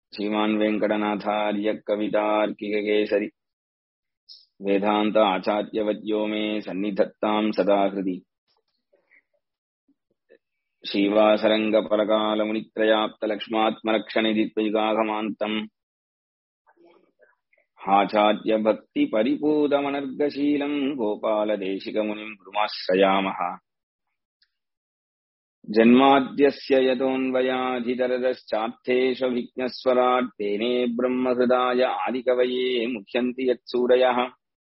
श्रीमान् वेङ्कटनाथार्य कवितार्किककेसरि वेदान्त आचार्यवद्यो मे सन्निधत्ताम् सदा हृदि श्रीवासरङ्गपरकालमुनित्रयाप्तलक्ष्मात्मरक्षणिदित्वयुगागमान्तम् आचार्यभक्तिपरिपूतमनर्गशीलम् गोपालदेशिकमुनिम् गुरुमाश्रयामः जन्माद्यस्य यतोऽन्वयाधिदरदश्चार्थेष्वभिज्ञस्वराट् तेने ब्रह्महृदाय आदिकवये मुह्यन्ति यत्सूरयः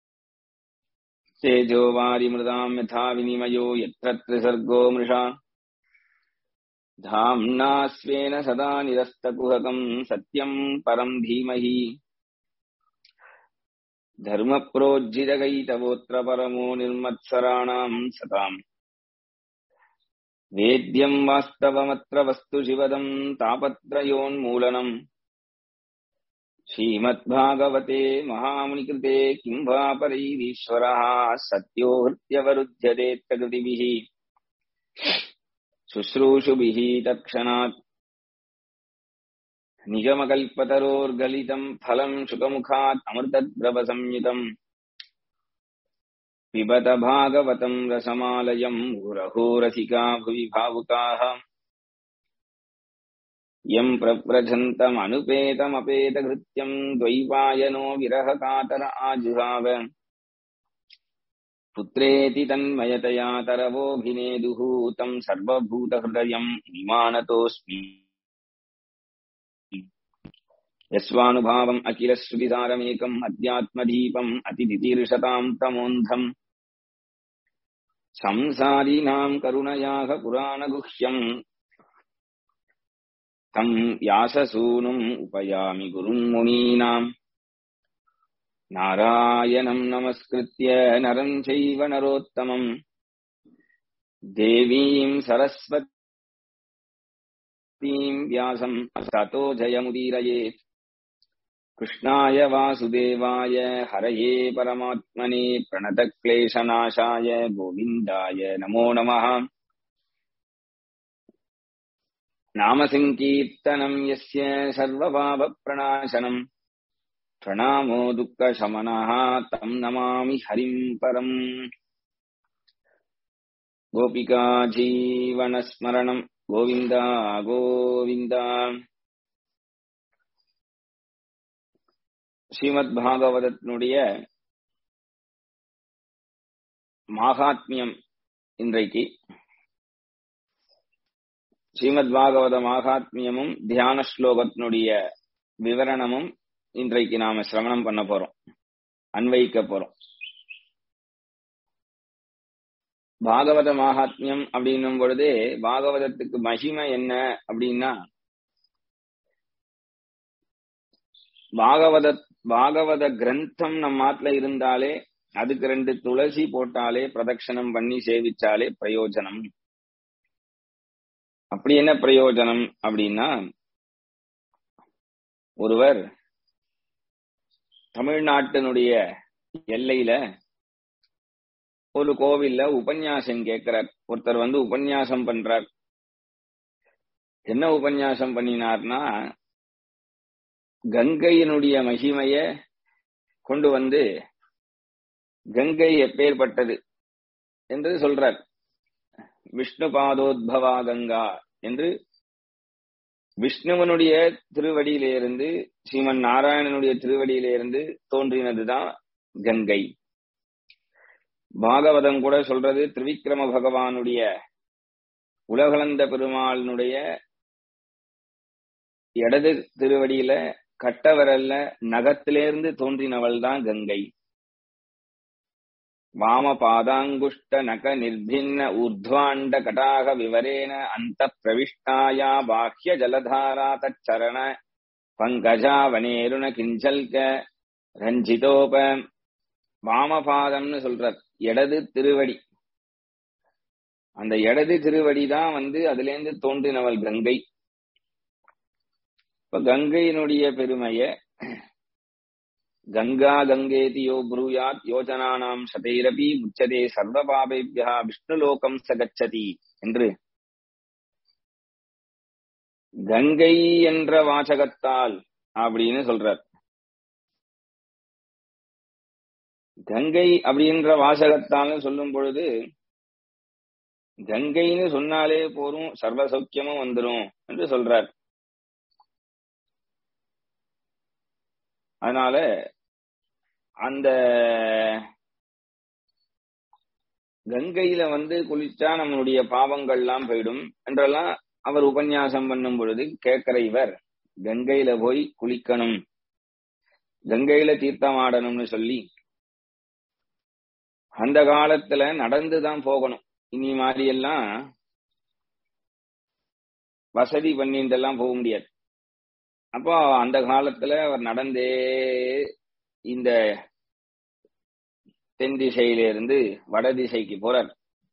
तेजो वारिमृदाम् यथा विनिमयो यत्र त्रिसर्गो मृषा धाम्ना स्वेन सदा निरस्तकुहकम् सत्यम् परम् धीमहि धर्मप्रोज्झितकैतवोऽत्र परमो निर्मत्सराणाम् सताम् वेद्यम् वास्तवमत्र वस्तु शिवदम् तापत्रयोन्मूलनम् श्रीमद्भागवते महामुनिकृते किम् वा परैरीश्वरः सत्यो हृत्यवरुध्यतेऽत्रकृतिभिः शुश्रूषुभिः तत्क्षणात् निगमकल्पतरोर्गलितम् फलम् शुकमुखात् अमृतद्रवसंयुतम् पिबत भागवतम् रसमालयम् गुरहो रसिका भुवि भावुकाः यम् प्रव्रजन्तमनुपेतमपेतकृत्यम् द्वैपायनो विरहकातर आजुहाव पुत्रेति तन्मयतया तरवोऽभिनेदुः तम् सर्वभूतहृदयम् विमानतोऽस्मि यस्वानुभावम् अखिलश्रुतिसारमेकम् अध्यात्मदीपम् अतिदितीर्षताम् तमोऽन्धम् संसारीणाम् करुणयाः पुराणगुह्यम् तम् व्याससूनुम् उपयामि गुरुम् मुनीनाम् नारायणम् नमस्कृत्य नरम् चैव नरोत्तमम् देवीम् सरस्वतीम् व्यासम् ततो जयमुदीरयेत् कृष्णाय वासुदेवाय हरये परमात्मने प्रणतक्लेशनाशाय गोविन्दाय नमो नमः नामसङ्कीर्तनम् यस्य सर्वभावप्रणाशनम् प्रणामो दुःखशमनः तम् नमामि हरिम् परम् गोपिका जीवनस्मरणम् गोविन्द गोविन्द ஸ்ரீமத் பாகவதத்தினுடைய மாகாத்மியம் இன்றைக்கு ஸ்ரீமத் பாகவத மாகாத்மியமும் தியான ஸ்லோகத்தினுடைய விவரணமும் இன்றைக்கு நாம சிரவணம் பண்ண போறோம் அன்வைக்க போறோம் பாகவத மாகாத்மியம் அப்படின்னும் பொழுதே பாகவதத்துக்கு மகிமை என்ன அப்படின்னா பாகவத பாகவத கிரந்தம் நம்ம மாட்டுல இருந்தாலே அதுக்கு ரெண்டு துளசி போட்டாலே பிரதட்சணம் பண்ணி சேவிச்சாலே பிரயோஜனம் அப்படி என்ன பிரயோஜனம் அப்படின்னா ஒருவர் தமிழ்நாட்டினுடைய எல்லையில ஒரு கோவில்ல உபன்யாசம் கேட்கிறார் ஒருத்தர் வந்து உபன்யாசம் பண்றார் என்ன உபன்யாசம் பண்ணினார்னா கங்கையினுடைய மகிமைய கொண்டு வந்து கங்கை எப்பேற்பட்டது என்று சொல்றார் விஷ்ணு பாதோத்பவா கங்கா என்று விஷ்ணுவனுடைய திருவடியிலிருந்து ஸ்ரீமன் நாராயணனுடைய திருவடியிலிருந்து தோன்றினதுதான் கங்கை பாகவதம் கூட சொல்றது திரிவிக்ரம பகவானுடைய உலகளந்த பெருமாளினுடைய இடது திருவடியில கட்டவரல்ல நகத்திலிருந்து தோன்றினவள் தான் கங்கை வாம பாதாங்குஷ்ட நக நிர்பின்ன ஊர்துவாண்ட கடாக விவரேன அந்த பிரவிஷ்டாயா பாஹ்ய ஜலதாரா தச்சரண பங்கஜா வனேருண கிஞ்சல்க ரஞ்சிதோப வாமபாதம்னு சொல்றார் இடது திருவடி அந்த இடது திருவடி தான் வந்து அதுல இருந்து தோன்றினவள் கங்கை இப்ப கங்கையினுடைய பெருமைய கங்கா கங்கேதி யோ புரூயாத் யோஜனானாம் சதைரபி முச்சதே சர்வ பாபேபியா விஷ்ணுலோகம் சகச்சதி என்று கங்கை என்ற வாசகத்தால் அப்படின்னு சொல்றார் கங்கை அப்படின்ற வாசகத்தால சொல்லும் பொழுது கங்கைன்னு சொன்னாலே போரும் சர்வ சௌக்கியமும் வந்துரும் என்று சொல்றார் அதனால அந்த கங்கையில வந்து குளிச்சா நம்மளுடைய பாவங்கள்லாம் போயிடும் என்றெல்லாம் அவர் உபன்யாசம் பண்ணும் பொழுது கேட்கிற இவர் கங்கையில போய் குளிக்கணும் கங்கையில தீர்த்தம் ஆடணும்னு சொல்லி அந்த காலத்துல நடந்துதான் போகணும் இனி மாதிரி எல்லாம் வசதி பண்ணிட்டு எல்லாம் போக முடியாது அப்போ அந்த காலத்துல அவர் நடந்தே இந்த தென் திசையில இருந்து வட திசைக்கு போறார்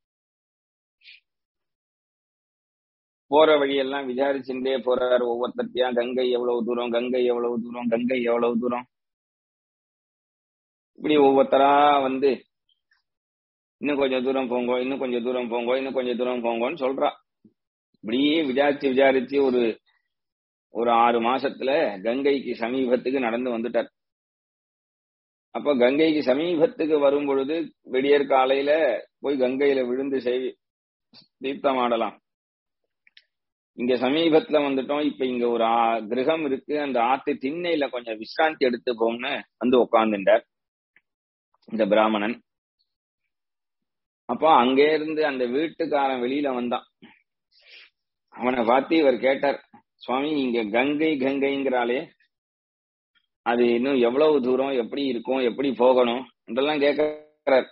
போற வழியெல்லாம் விசாரிச்சுட்டே போறார் ஒவ்வொருத்தத்தையா கங்கை எவ்வளவு தூரம் கங்கை எவ்வளவு தூரம் கங்கை எவ்வளவு தூரம் இப்படி ஒவ்வொருத்தரா வந்து இன்னும் கொஞ்சம் தூரம் போங்கோ இன்னும் கொஞ்சம் தூரம் போங்கோ இன்னும் கொஞ்சம் தூரம் போங்கோன்னு சொல்றா இப்படியே விசாரிச்சு விசாரிச்சு ஒரு ஒரு ஆறு மாசத்துல கங்கைக்கு சமீபத்துக்கு நடந்து வந்துட்டார் அப்ப கங்கைக்கு சமீபத்துக்கு வரும் பொழுது விடியற் காலையில போய் கங்கையில விழுந்து செய் தீர்த்தம் ஆடலாம் இங்க சமீபத்துல வந்துட்டோம் இப்ப இங்க ஒரு கிரகம் இருக்கு அந்த ஆத்து திண்ணையில கொஞ்சம் விசிராந்தி எடுத்துப்போம்னு வந்து உட்கார்ந்துட்டார் இந்த பிராமணன் அப்போ அங்கே இருந்து அந்த வீட்டுக்காரன் வெளியில வந்தான் அவனை பார்த்து இவர் கேட்டார் சுவாமி இங்க கங்கை கங்கைங்கிறாலே அது இன்னும் எவ்வளவு தூரம் எப்படி இருக்கும் எப்படி போகணும் இதெல்லாம் கேட்கிறார்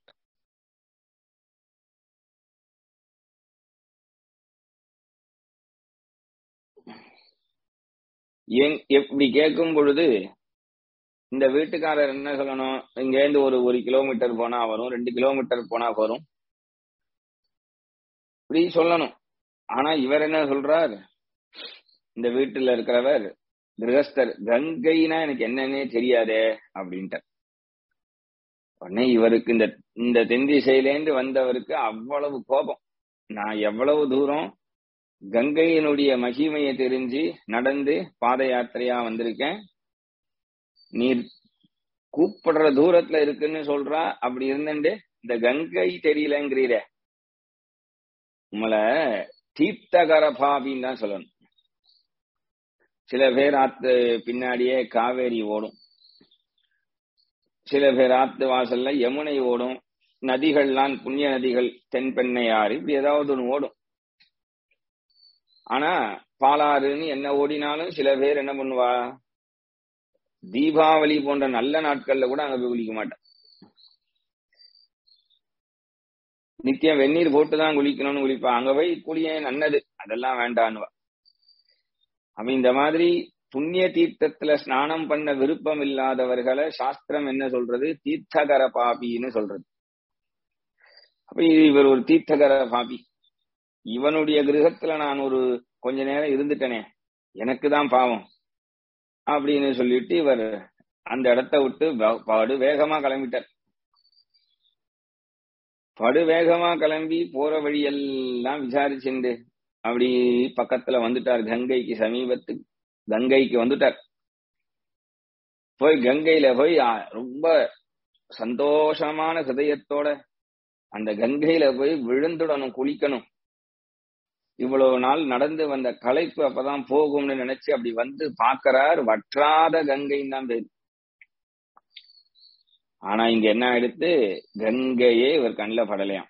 எப்படி கேட்கும் பொழுது இந்த வீட்டுக்காரர் என்ன சொல்லணும் இங்க இருந்து ஒரு ஒரு கிலோமீட்டர் போனா வரும் ரெண்டு கிலோமீட்டர் போனா வரும் இப்படி சொல்லணும் ஆனா இவர் என்ன சொல்றார் இந்த வீட்டுல இருக்கிறவர் கிரகஸ்தர் கங்கைனா எனக்கு என்னன்னே தெரியாதே அப்படின்ட்டு உடனே இவருக்கு இந்த இந்த தென் திசையிலேந்து வந்தவருக்கு அவ்வளவு கோபம் நான் எவ்வளவு தூரம் கங்கையினுடைய மகிமையை தெரிஞ்சு நடந்து பாத யாத்திரையா வந்திருக்கேன் நீர் கூப்பிடுற தூரத்துல இருக்குன்னு சொல்றா அப்படி இருந்துட்டு இந்த கங்கை தெரியலங்கிறீர உங்களை தீர்த்தகர பாபின்னு தான் சொல்லணும் சில பேர் ஆத்து பின்னாடியே காவேரி ஓடும் சில பேர் ஆத்து வாசல்ல யமுனை ஓடும் நதிகள்லாம் புண்ணிய நதிகள் தென்பெண்ணையாறு இப்படி ஏதாவது ஒன்று ஓடும் ஆனா பாலாறுன்னு என்ன ஓடினாலும் சில பேர் என்ன பண்ணுவா தீபாவளி போன்ற நல்ல நாட்கள்ல கூட அங்க போய் குளிக்க மாட்டேன் நித்தியம் வெந்நீர் போட்டுதான் குளிக்கணும்னு குளிப்பா அங்க போய் குளிய நன்னது அதெல்லாம் வேண்டான்னுவா அவ இந்த மாதிரி புண்ணிய தீர்த்தத்துல ஸ்நானம் பண்ண விருப்பம் இல்லாதவர்களை சாஸ்திரம் என்ன சொல்றது தீர்த்தகர பாபின்னு சொல்றது அப்ப இவர் ஒரு தீர்த்தகர பாபி இவனுடைய கிரகத்துல நான் ஒரு கொஞ்ச நேரம் இருந்துட்டனே எனக்கு தான் பாவம் அப்படின்னு சொல்லிட்டு இவர் அந்த இடத்த விட்டு படு வேகமா கிளம்பிட்டார் படு வேகமா கிளம்பி போற வழியெல்லாம் விசாரிச்சுண்டு அப்படி பக்கத்துல வந்துட்டார் கங்கைக்கு சமீபத்து கங்கைக்கு வந்துட்டார் போய் கங்கையில போய் ரொம்ப சந்தோஷமான ஹிருதயத்தோட அந்த கங்கையில போய் விழுந்துடணும் குளிக்கணும் இவ்வளவு நாள் நடந்து வந்த களைப்பு அப்பதான் போகும்னு நினைச்சு அப்படி வந்து பாக்குறார் வற்றாத கங்கைன்னு தான் பேரு ஆனா இங்க என்ன ஆயிடுத்து கங்கையே இவர் கண்ணில் படலையாம்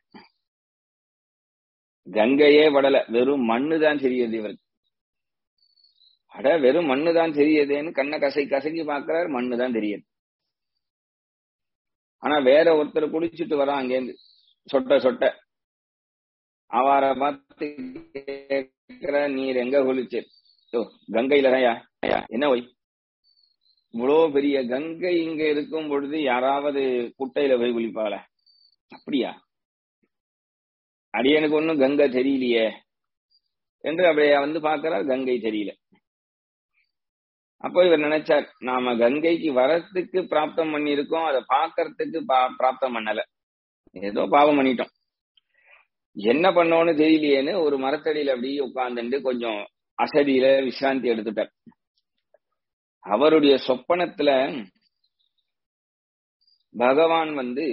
கங்கையே படல வெறும் மண்ணு தான் தெரியுது இவருக்கு அட வெறும் மண்ணு தான் தெரியுதுன்னு கண்ணை கசை கசக்கி பாக்குறாரு மண்ணு தான் தெரியுது ஆனா வேற ஒருத்தர் குளிச்சுட்டு வரான் அங்கேருந்து சொட்ட சொட்ட அவரை பார்த்து கேட்கிற நீர் எங்க குளிச்சு கங்கையில தான்யா என்ன ஒய் இவ்வளோ பெரிய கங்கை இங்க இருக்கும் பொழுது யாராவது குட்டையில போய் குளிப்பாள அப்படியா அடியனுக்கு ஒன்னும் கங்கை தெரியலையே என்று அப்படியே வந்து பாக்குறார் கங்கை தெரியல அப்போ இவர் நினைச்சார் நாம கங்கைக்கு வரத்துக்கு பிராப்தம் பண்ணிருக்கோம் அதை பாக்கறதுக்கு பிராப்தம் பண்ணல ஏதோ பாவம் பண்ணிட்டோம் என்ன பண்ணோன்னு தெரியலையேன்னு ஒரு மரத்தடியில அப்படியே உட்கார்ந்துட்டு கொஞ்சம் அசதியில விசிராந்தி எடுத்துட்டார் அவருடைய சொப்பனத்துல பகவான் வந்து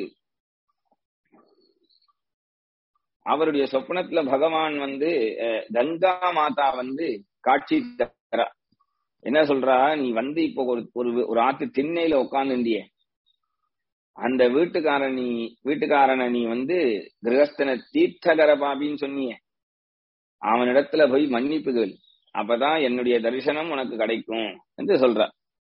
அவருடைய சொப்பனத்துல பகவான் வந்து அஹ், கங்கா மாதா வந்து காட்சி தரா என்ன சொல்றா நீ வந்து இப்போ ஒரு ஒரு ஒரு ஆத்து திண்ணையில உட்காந்துண்டிய அந்த வீட்டுக்காரன் நீ வீட்டுக்காரனை நீ வந்து கிரகஸ்தன தீர்த்தகர பாபின்னு சொன்னியே அவனிடத்துல போய் மன்னிப்பு கேள் அப்பதான் என்னுடைய தரிசனம் உனக்கு கிடைக்கும் என்று சொல்ற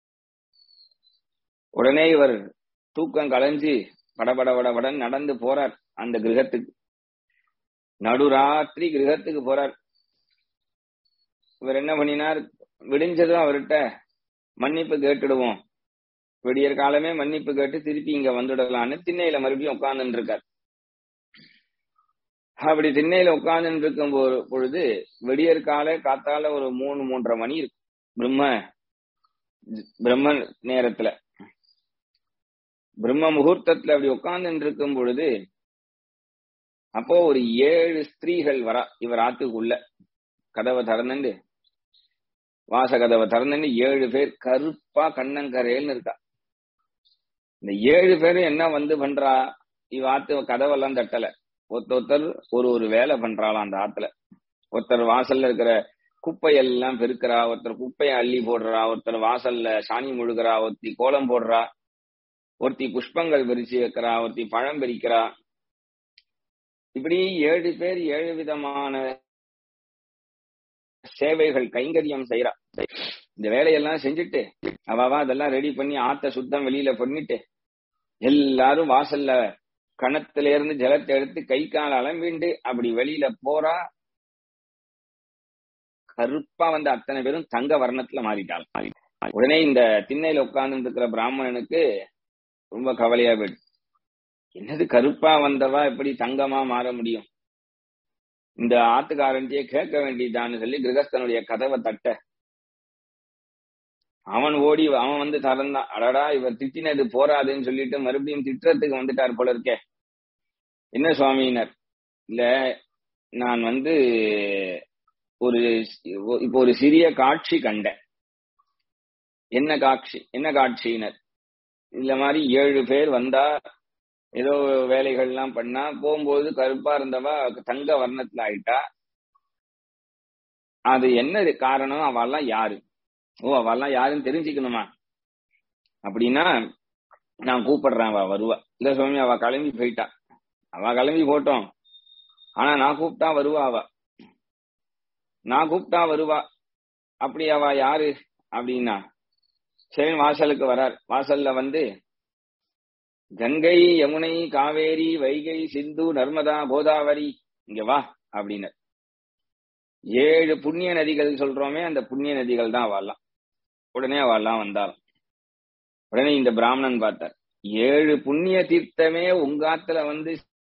உடனே இவர் தூக்கம் கலைஞ்சு படபட படபடன் நடந்து போறார் அந்த கிரகத்துக்கு நடுராத்திரி கிரகத்துக்கு போறார் இவர் என்ன பண்ணினார் விடிஞ்சதும் அவர்கிட்ட மன்னிப்பு கேட்டுடுவோம் விடியற் காலமே மன்னிப்பு கேட்டு திருப்பி இங்க வந்துடலான்னு திண்ணையில மறுபடியும் உட்கார்ந்துட்டு இருக்கார் அப்படி திண்ணையில உட்கார்ந்துட்டு இருக்கும் பொ- பொழுது விடியற் கால காத்தால ஒரு மூணு மூன்றரை மணி இருக்கு பிரம்ம பிரம்ம நேரத்துல பிரம்ம முகூர்த்தத்துல அப்படி உட்கார்ந்துட்டு இருக்கும் பொழுது அப்போ ஒரு ஏழு ஸ்திரீகள் வரா இவர் ஆத்துக்குள்ள கதவை திறந்துண்டு வாச கதவை திறந்துண்டு ஏழு பேர் கருப்பா கண்ணங்கரையல்னு இருக்கா இந்த ஏழு பேரும் என்ன வந்து பண்றா இவ ஆத்து கதவெல்லாம் தட்டல ஒருத்தர் ஒருத்தர் ஒரு ஒரு வேலை பண்றாளாம் அந்த ஆத்துல ஒருத்தர் வாசல்ல இருக்கிற குப்பையெல்லாம் பெருக்கிறா ஒருத்தர் குப்பையை அள்ளி போடுறா ஒருத்தர் வாசல்ல சாணி முழுகிறா ஒருத்தி கோலம் போடுறா ஒருத்தி புஷ்பங்கள் பறிச்சு வைக்கிறா ஒருத்தி பழம் பறிக்கிறா இப்படி ஏழு பேர் ஏழு விதமான சேவைகள் கைங்கரியம் செய்யறா இந்த வேலையெல்லாம் செஞ்சுட்டு அவவா அதெல்லாம் ரெடி பண்ணி ஆத்த சுத்தம் வெளியில பண்ணிட்டு எல்லாரும் வாசல்ல கணத்துல இருந்து ஜலத்தை எடுத்து கை கால் அலம்பிண்டு அப்படி வெளியில போறா கருப்பா வந்த அத்தனை பேரும் தங்க வர்ணத்துல மாறிட்டாள் உடனே இந்த திண்ணையில உட்கார்ந்து இருக்கிற பிராமணனுக்கு ரொம்ப கவலையா போயிடுச்சு என்னது கருப்பா வந்தவா எப்படி தங்கமா மாற முடியும் இந்த ஆத்துக்காரன்ட்டே கேட்க வேண்டியதான்னு சொல்லி கிரகஸ்தனுடைய கதவை தட்ட அவன் ஓடி அவன் வந்து திறந்தான் அடடா இவர் திட்டினது போராதுன்னு சொல்லிட்டு மறுபடியும் திட்டுறதுக்கு வந்துட்டார் போல இருக்கே என்ன சுவாமியினர் இல்ல நான் வந்து ஒரு இப்போ ஒரு சிறிய காட்சி கண்டேன் என்ன காட்சி என்ன காட்சியினர் இந்த மாதிரி ஏழு பேர் வந்தா ஏதோ வேலைகள்லாம் பண்ணா போகும்போது கருப்பா இருந்தவா தங்க வர்ணத்துல ஆயிட்டா அது என்ன காரணம் அவெல்லாம் யாரு ஓ அவெல்லாம் யாருன்னு தெரிஞ்சுக்கணுமா அப்படின்னா நான் கூப்பிடுறேன் அவ வருவா இல்ல சுவாமி அவ கிளம்பி போயிட்டா அவ கிளம்பி போட்டோம் ஆனா நான் கூப்பிட்டா வருவா அவ நான் கூப்பிட்டா வருவா அப்படி அவ யாரு அப்படின்னா சரி வாசலுக்கு வரார் வாசல்ல வந்து கங்கை யமுனை காவேரி வைகை சிந்து நர்மதா கோதாவரி இங்க வா அப்படின்னு ஏழு புண்ணிய நதிகள் சொல்றோமே அந்த புண்ணிய நதிகள் தான் வாழலாம் உடனே அவெல்லாம் வந்தாலும் உடனே இந்த பிராமணன் பார்த்தார் ஏழு புண்ணிய தீர்த்தமே உங்காத்துல வந்து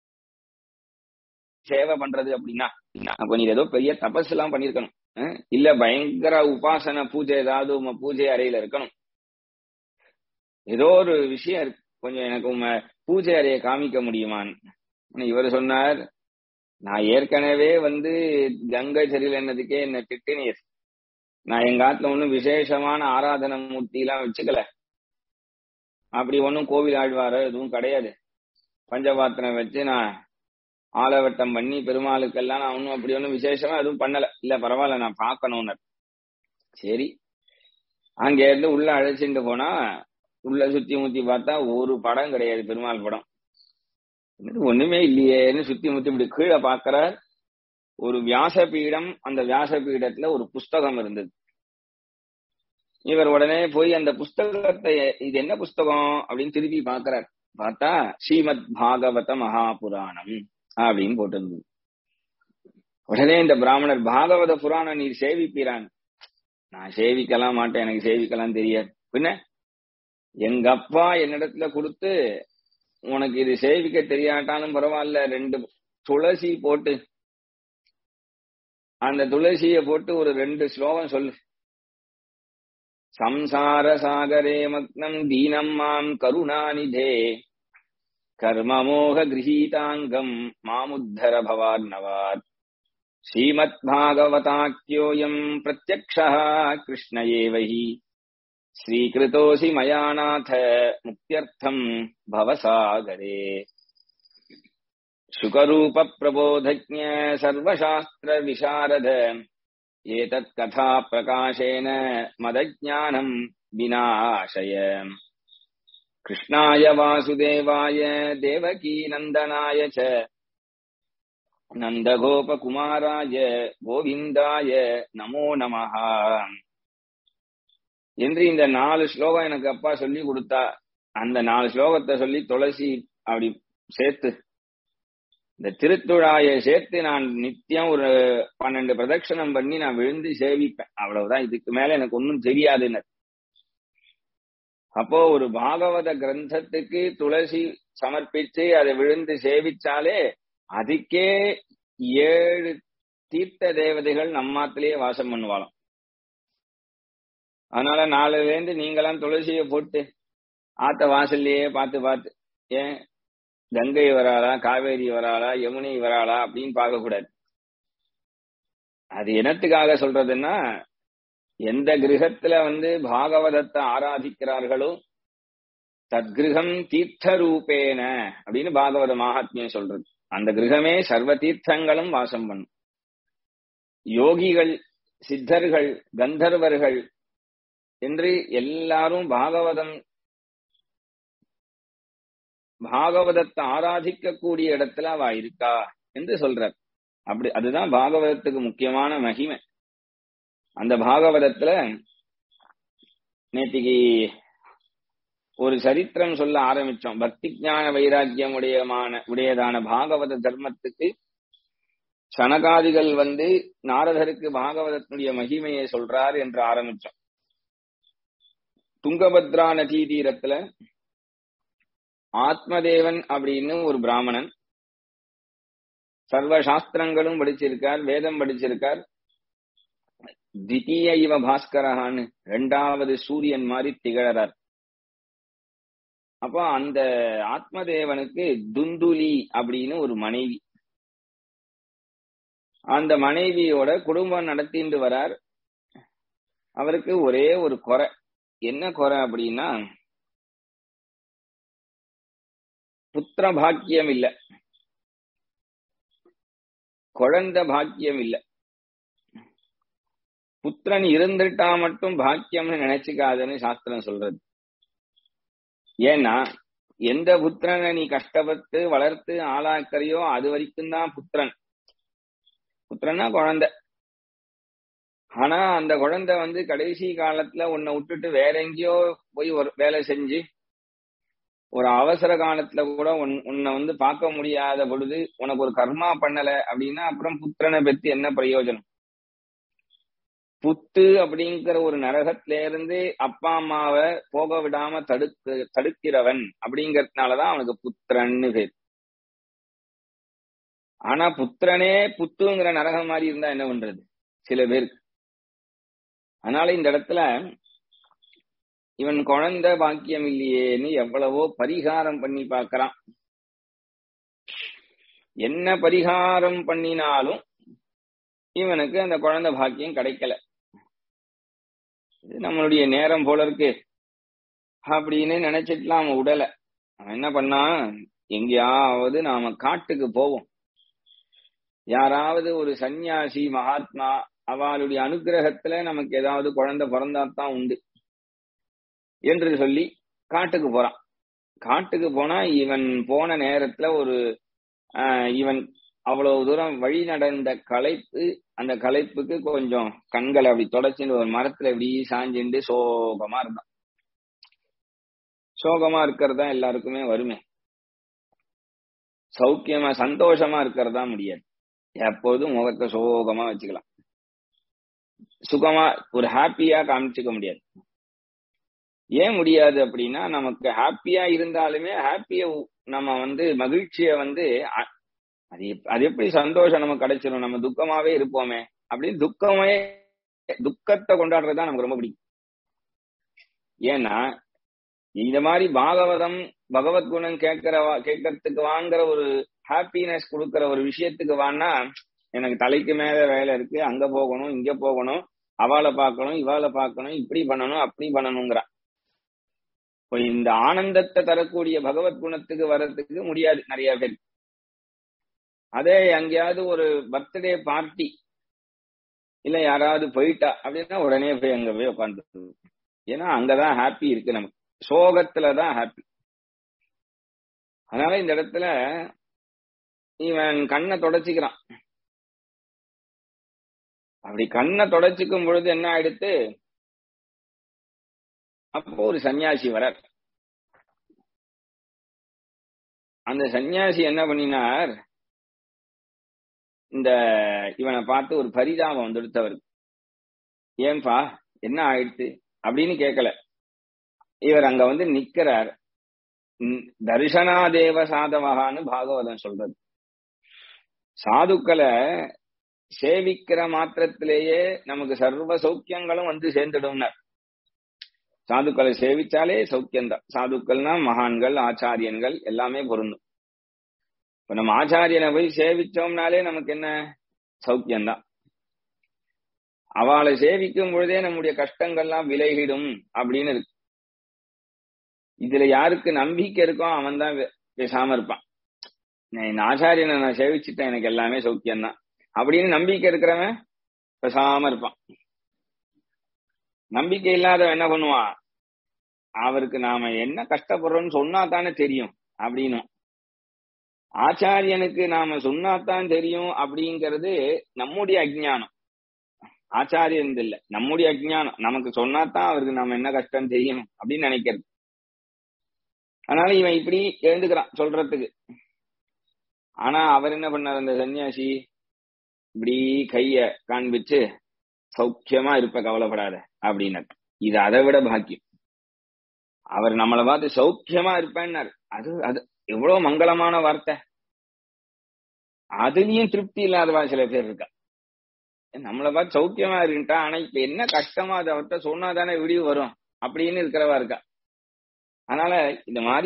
சேவை பண்றது அப்படின்னா அப்ப நீ ஏதோ பெரிய தபஸ் எல்லாம் பண்ணிருக்கணும் அஹ் இல்ல பயங்கர உபாசன பூஜை ஏதாவது உங்க பூஜை அறையில இருக்கணும் ஏதோ ஒரு விஷயம் இருக்கு கொஞ்சம் எனக்கு உங்க பூஜை அறையை காமிக்க முடியுமான்னு இவர் சொன்னார் நான் ஏற்கனவே வந்து கங்கை சரியில்லைன்னதுக்கே என்ன திட்டினீர் நான் எங்க ஆத்துல ஒன்னும் விசேஷமான ஆராதனை மூர்த்தி எல்லாம் வச்சுக்கல அப்படி ஒன்னும் கோவில் ஆழ்வாரோ எதுவும் கிடையாது பஞ்சபாத்திரம் வச்சு நான் ஆலவட்டம் பண்ணி பெருமாளுக்கெல்லாம் நான் ஒன்னும் அப்படி ஒன்னும் விசேஷமா எதுவும் பண்ணல இல்ல பரவாயில்ல நான் பார்க்கணும்னு சரி அங்க இருந்து உள்ள அழைச்சிட்டு போனா உள்ள சுத்தி முத்தி பார்த்தா ஒரு படம் கிடையாது பெருமாள் படம் ஒண்ணுமே இல்லையேன்னு சுத்தி முத்தி இப்படி கீழே பாக்குறார் ஒரு வியாசபீடம் அந்த வியாசபீடத்துல ஒரு புஸ்தகம் இருந்தது இவர் உடனே போய் அந்த புஸ்தகத்தை இது என்ன புஸ்தகம் அப்படின்னு திருப்பி பாக்குறார் பார்த்தா ஸ்ரீமத் பாகவத மகாபுராணம் அப்படின்னு போட்டிருந்தது உடனே இந்த பிராமணர் பாகவத புராணம் நீர் சேவிப்பீரான் நான் சேவிக்கலாம் மாட்டேன் எனக்கு சேவிக்கலாம் தெரியாது பின்ன எங்க அப்பா என்னிடத்துல கொடுத்து உனக்கு இது சேவிக்க தெரியாட்டாலும் பரவாயில்ல ரெண்டு துளசி போட்டு அந்த துளசிய போட்டு ஒரு ரெண்டு ஸ்லோகம் சொல்லு சம்சார சாகரே மக்னம் தீனம் மாம் கருணாநிதே கர்மமோக கிரகீதாங்கம் மாமுத்தர பவார்ணவாத் ஸ்ரீமத் பாகவதாக்கியோயம் பிரத்யக்ஷா கிருஷ்ண ஏவஹி ஸ்ரீகிருதோசி மயாநாத முக்தியர்த்தம் பவசாகரே சுகரூப பிரபோதஜ்ஞ சர்வசாஸ்திர விசாரத ஏதத் கதா பிரகாசேன மதஜானம் விநாசய கிருஷ்ணாய வாசுதேவாய தேவகீ நந்தனாய ச நந்தகோபகுமாராய கோவிந்தாய நமோ நமஹா என்று இந்த நாலு ஸ்லோகம் எனக்கு அப்பா சொல்லி கொடுத்தா அந்த நாலு ஸ்லோகத்தை சொல்லி துளசி அப்படி சேர்த்து இந்த திருத்துழாயை சேர்த்து நான் நித்தியம் ஒரு பன்னெண்டு பிரதட்சணம் பண்ணி நான் விழுந்து சேவிப்பேன் அவ்வளவுதான் இதுக்கு மேல எனக்கு ஒன்றும் தெரியாதுன்னு அப்போ ஒரு பாகவத கிரந்தத்துக்கு துளசி சமர்ப்பிச்சு அதை விழுந்து சேவிச்சாலே அதுக்கே ஏழு தீர்த்த தேவதைகள் நம்மாத்திலேயே வாசம் பண்ணுவாளாம் அதனால நாலுல இருந்து நீங்களாம் துளசிய போட்டு ஆத்த வாசல்லையே பார்த்து பார்த்து ஏன் கங்கை வராளா காவேரி வராளா யமுனை வராளா அப்படின்னு பார்க்க கூடாது அது என்னத்துக்காக சொல்றதுன்னா எந்த கிரகத்துல வந்து பாகவதத்தை ஆராதிக்கிறார்களோ தத்கிருகம் தீர்த்த ரூபேன அப்படின்னு பாகவத மகாத்மியம் சொல்றது அந்த கிரகமே சர்வ தீர்த்தங்களும் வாசம் பண்ணும் யோகிகள் சித்தர்கள் கந்தர்வர்கள் என்று எல்லாரும் பாகவதம் பாகவதத்தை ஆராதிக்க கூடிய இடத்துல அவ இருக்கா என்று சொல்றார் அப்படி அதுதான் பாகவதத்துக்கு முக்கியமான மகிமை அந்த பாகவதத்துல நேத்திக்கு ஒரு சரித்திரம் சொல்ல ஆரம்பிச்சோம் பக்தி ஞான வைராக்கியம் உடையமான உடையதான பாகவத தர்மத்துக்கு சனகாதிகள் வந்து நாரதருக்கு பாகவதத்தினுடைய மகிமையை சொல்றார் என்று ஆரம்பிச்சோம் துங்கபத்ரா நதி தீரத்துல ஆத்மதேவன் அப்படின்னு ஒரு பிராமணன் சர்வ சாஸ்திரங்களும் படிச்சிருக்கார் வேதம் படிச்சிருக்கார் தித்தீய இவ பாஸ்கரஹான்னு ரெண்டாவது சூரியன் மாதிரி திகழறார் அப்போ அந்த ஆத்மதேவனுக்கு துந்துலி அப்படின்னு ஒரு மனைவி அந்த மனைவியோட குடும்பம் நடத்திட்டு வரார் அவருக்கு ஒரே ஒரு குறை என்ன குறை அப்படின்னா புத்திர பாக்கியம் இல்ல குழந்த பாக்கியம் இல்ல புத்திரன் இருந்துட்டா மட்டும் பாக்கியம்னு நினைச்சுக்காதுன்னு சாஸ்திரம் சொல்றது ஏன்னா எந்த புத்திரனை நீ கஷ்டப்பட்டு வளர்த்து ஆளாக்கறியோ அது வரைக்கும் தான் புத்திரன் புத்திரன்னா குழந்தை ஆனா அந்த குழந்தை வந்து கடைசி காலத்துல உன்னை விட்டுட்டு வேற எங்கேயோ போய் ஒரு வேலை செஞ்சு ஒரு அவசர காலத்துல கூட உன்னை வந்து பார்க்க முடியாத பொழுது உனக்கு ஒரு கர்மா பண்ணல அப்படின்னா அப்புறம் புத்திரனை பத்தி என்ன பிரயோஜனம் புத்து அப்படிங்கிற ஒரு நரகத்தில இருந்து அப்பா அம்மாவை போக விடாம தடுக்கு தடுக்கிறவன் அப்படிங்கறதுனாலதான் அவனுக்கு புத்திரன்னு பேர் ஆனா புத்திரனே புத்துங்கிற நரகம் மாதிரி இருந்தா என்ன பண்றது சில பேருக்கு அதனால இந்த இடத்துல இவன் குழந்தை பாக்கியம் இல்லையேன்னு எவ்வளவோ பரிகாரம் பண்ணி பார்க்கறான் என்ன பரிகாரம் பண்ணினாலும் இவனுக்கு அந்த குழந்தை பாக்கியம் கிடைக்கல இது நம்மளுடைய நேரம் போல இருக்கு அப்படின்னு நினைச்சிட்டுலாம் அவன் உடல அவன் என்ன பண்ணா எங்கேயாவது நாம காட்டுக்கு போவோம் யாராவது ஒரு சந்நியாசி மகாத்மா அவளுடைய அனுகிரகத்துல நமக்கு ஏதாவது குழந்தை பிறந்தாத்தான் உண்டு என்று சொல்லி காட்டுக்கு போறான் காட்டுக்கு போனா இவன் போன நேரத்துல ஒரு இவன் அவ்வளவு தூரம் வழி நடந்த களைப்பு அந்த களைப்புக்கு கொஞ்சம் கண்களை அப்படி தொடச்சிட்டு ஒரு மரத்துல இப்படி சாஞ்சிண்டு சோகமா இருந்தான் சோகமா இருக்கிறது தான் எல்லாருக்குமே வருமே சௌக்கியமா சந்தோஷமா இருக்கிறது தான் முடியாது எப்போதும் முகத்தை சோகமா வச்சுக்கலாம் சுகமா ஒரு ஹாப்பியா காமிச்சுக்க முடியாது ஏன் முடியாது அப்படின்னா நமக்கு ஹாப்பியா இருந்தாலுமே ஹாப்பிய நம்ம வந்து மகிழ்ச்சிய வந்து அது அது எப்படி சந்தோஷம் நமக்கு கிடைச்சிடும் நம்ம துக்கமாவே இருப்போமே அப்படின்னு துக்கமே துக்கத்தை கொண்டாடுறதுதான் நமக்கு ரொம்ப பிடிக்கும் ஏன்னா இந்த மாதிரி பாகவதம் பகவத்குணம் கேட்கிற கேட்கறதுக்கு வாங்குற ஒரு ஹாப்பினஸ் கொடுக்கற ஒரு விஷயத்துக்கு வான்னா எனக்கு தலைக்கு மேல வேலை இருக்கு அங்க போகணும் இங்க போகணும் அவளை பார்க்கணும் இவாளை பார்க்கணும் இப்படி பண்ணணும் அப்படி பண்ணணுங்கிறா இப்போ இந்த ஆனந்தத்தை தரக்கூடிய பகவத் குணத்துக்கு வர்றதுக்கு முடியாது நிறைய பேர் அதே எங்கேயாவது ஒரு பர்த்டே பார்ட்டி இல்ல யாராவது போயிட்டா அப்படின்னா உடனே போய் அங்க போய் உட்காந்து ஏன்னா அங்கதான் ஹாப்பி இருக்கு நமக்கு சோகத்துலதான் ஹாப்பி அதனால இந்த இடத்துல இவன் கண்ணை தொடச்சிக்கிறான் அப்படி கண்ணை தொடச்சிக்கும் பொழுது என்ன ஆயிடுத்து அப்போ ஒரு சன்னியாசி வரார் அந்த சன்னியாசி என்ன பண்ணினார் இந்த இவனை பார்த்து ஒரு பரிதாபம் வந்துடுத்து அவருக்கு ஏன்பா என்ன ஆயிடுத்து அப்படின்னு கேட்கல இவர் அங்க வந்து நிக்கிறார் தர்ஷனாதேவ சாதவகான்னு பாகவதம் சொல்றது சாதுக்களை சேவிக்கிற மாத்திரத்திலேயே நமக்கு சர்வ சௌக்கியங்களும் வந்து சேர்ந்துடும்னார் சாதுக்களை சேவிச்சாலே சௌக்கியம்தான் சாதுக்கள்னா மகான்கள் ஆச்சாரியன்கள் எல்லாமே பொருந்தும் இப்ப நம்ம ஆச்சாரியனை போய் சேவிச்சோம்னாலே நமக்கு என்ன சௌக்கியம்தான் அவளை சேவிக்கும் பொழுதே நம்முடைய கஷ்டங்கள்லாம் விலகிடும் அப்படின்னு இருக்கு இதுல யாருக்கு நம்பிக்கை இருக்கோ அவன் தான் பேசாம இருப்பான் இந்த ஆச்சாரியனை நான் சேவிச்சுட்டேன் எனக்கு எல்லாமே சௌக்கியம்தான் அப்படின்னு நம்பிக்கை இருக்கிறவன் பேசாம இருப்பான் நம்பிக்கை இல்லாதவன் என்ன பண்ணுவான் அவருக்கு நாம என்ன கஷ்டப்படுறோம்னு சொன்னா தானே தெரியும் அப்படின்னு ஆச்சாரியனுக்கு நாம சொன்னாதான் தெரியும் அப்படிங்கிறது நம்முடைய அஜ்ஞானம் ஆச்சாரியன் இல்ல நம்முடைய அஜ்ஞானம் நமக்கு சொன்னாதான் அவருக்கு நாம என்ன கஷ்டம் தெரியும் அப்படின்னு நினைக்கிறது அதனால இவன் இப்படி எழுந்துக்கிறான் சொல்றதுக்கு ஆனா அவர் என்ன பண்ணார் அந்த சன்னியாசி இப்படி கைய காண்பிச்சு சௌக்கியமா இருப்ப கவலைப்படாத அப்படின்னார் இது அதை விட பாக்கியம் அவர் நம்மளை பார்த்து சௌக்கியமா இருப்பேன்னார் அது அது எவ்வளவு மங்களமான வார்த்தை அதுலயும் திருப்தி இல்லாதவா சில பேர் இருக்கா நம்மளை பார்த்து சௌக்கியமா இருக்குட்டா ஆனா இப்ப என்ன கஷ்டமா அதை அவர்கிட்ட சொன்னாதானே விடிவு வரும் அப்படின்னு இருக்கிறவா இருக்கா அதனால இந்த மாதிரி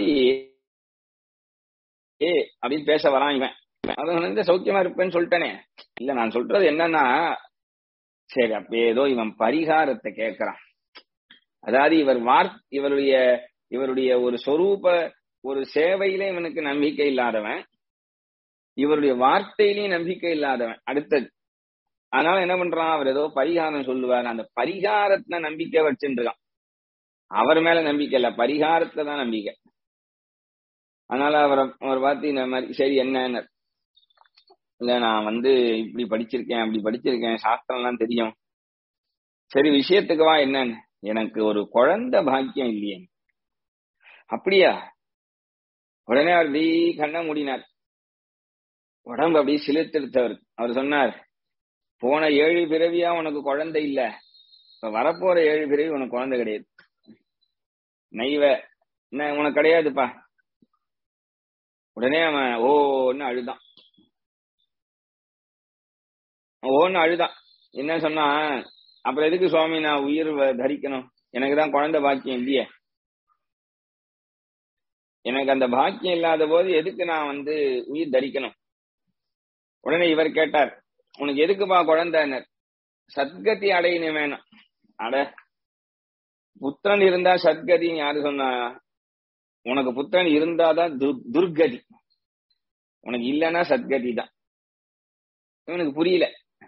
ஏ அப்படின்னு பேச வரான் இவன் அது வந்து சௌக்கியமா இருப்பேன்னு சொல்லிட்டேனே இல்ல நான் சொல்றது என்னன்னா சரி அப்ப ஏதோ இவன் பரிகாரத்தை கேட்கிறான் அதாவது இவர் வார் இவருடைய இவருடைய ஒரு சொரூப ஒரு சேவையில இவனுக்கு நம்பிக்கை இல்லாதவன் இவருடைய வார்த்தையிலையும் நம்பிக்கை இல்லாதவன் அடுத்தது அதனால என்ன பண்றான் அவர் ஏதோ பரிகாரம் சொல்லுவார் அந்த பரிகாரத்துல நம்பிக்கை வச்சுட்டு இருக்கான் அவர் மேல நம்பிக்கை இல்ல பரிகாரத்துல தான் நம்பிக்கை அதனால அவரை அவர் பார்த்து இந்த மாதிரி சரி என்ன இல்ல நான் வந்து இப்படி படிச்சிருக்கேன் அப்படி படிச்சிருக்கேன் சாஸ்திரம்லாம் தெரியும் சரி விஷயத்துக்கு வா என்னன்னு எனக்கு ஒரு குழந்தை பாக்கியம் இல்லையே அப்படியா உடனே அவர் அப்படி கண்ண மூடினார் உடம்பு அப்படியே சிலிர்த்தெடுத்தவர் அவர் சொன்னார் போன ஏழு பிறவியா உனக்கு குழந்தை இல்ல இப்ப வரப்போற ஏழு பிறவி உனக்கு குழந்தை கிடையாது நைவ என்ன உனக்கு கிடையாதுப்பா உடனே அவன் ஓன்னு அழுதான் ஓன்னு அழுதான் என்ன சொன்னா அப்புறம் எதுக்கு சுவாமி நான் உயிர் தரிக்கணும் எனக்கு தான் குழந்தை பாக்கியம் இல்லையே எனக்கு அந்த பாக்கியம் இல்லாத போது எதுக்கு நான் வந்து உயிர் தரிக்கணும் உடனே இவர் கேட்டார் உனக்கு எதுக்குப்பா குழந்தைனர் சத்கதி அடையணும் வேணும் அட புத்திரன் இருந்தா சத்கதின்னு யாரு சொன்னா உனக்கு புத்திரன் இருந்தாதான் துர்கதி உனக்கு இல்லைன்னா சத்கதி தான் இவனுக்கு புரியல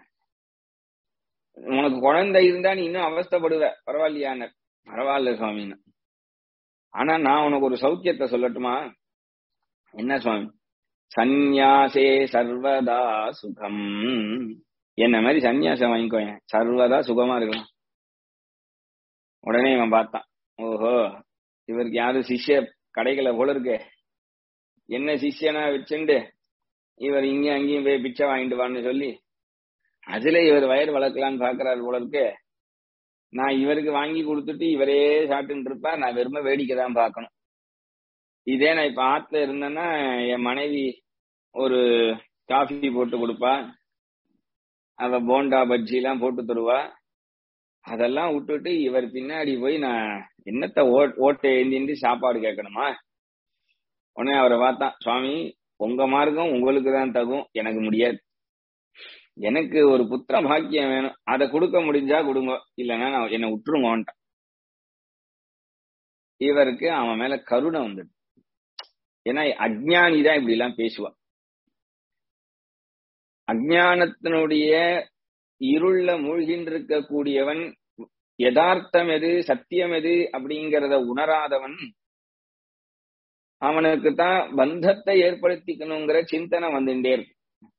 உனக்கு குழந்தை இருந்தா நீ இன்னும் அவஸ்தப்படுவ பரவாயில்லையானர் பரவாயில்ல சுவாமின்னு ஆனா நான் உனக்கு ஒரு சௌக்கியத்தை சொல்லட்டுமா என்ன சுவாமி சந்நியாசே சர்வதா சுகம் என்ன மாதிரி சந்நியாசம் வாங்கிக்கோ சர்வதா சுகமா இருக்கலாம் உடனே இவன் பார்த்தான் ஓஹோ இவருக்கு யாரும் சிஷ்ய கடைகளை போல இருக்கு என்ன சிஷ்யனா வச்சுண்டு இவர் இங்கேயும் அங்கேயும் போய் பிச்சை வாங்கிட்டு வான்னு சொல்லி அதுல இவர் வயர் வளர்க்கலான்னு பாக்குறாரு போல இருக்கு நான் இவருக்கு வாங்கி கொடுத்துட்டு இவரே சாப்பிட்டு இருப்பா நான் வெறும வேடிக்கை தான் பார்க்கணும் இதே நான் இப்ப ஆத்துல இருந்தேன்னா என் மனைவி ஒரு காஃபி போட்டு கொடுப்பா அவ போண்டா பஜ்ஜி எல்லாம் போட்டு தருவா அதெல்லாம் விட்டுட்டு இவர் பின்னாடி போய் நான் என்னத்த ஓட்டை ஏந்திட்டு சாப்பாடு கேட்கணுமா உடனே அவரை பார்த்தான் சுவாமி உங்க மார்க்கம் உங்களுக்கு தான் தகும் எனக்கு முடியாது எனக்கு ஒரு புத்திர பாக்கியம் வேணும் அதை கொடுக்க முடிஞ்சா கொடுங்க இல்லைன்னா நான் என்னை விட்டுருங்கோன்ட்டான் இவருக்கு அவன் மேல கருணை வந்துடு ஏன்னா அஜ்ஞானி தான் இப்படி எல்லாம் பேசுவான் அஜ்ஞானத்தினுடைய இருள்ல மூழ்கின்றிருக்க கூடியவன் யதார்த்தம் எது சத்தியம் எது அப்படிங்கிறத உணராதவன் அவனுக்கு தான் பந்தத்தை ஏற்படுத்திக்கணுங்கிற சிந்தனை வந்துட்டே இருக்கு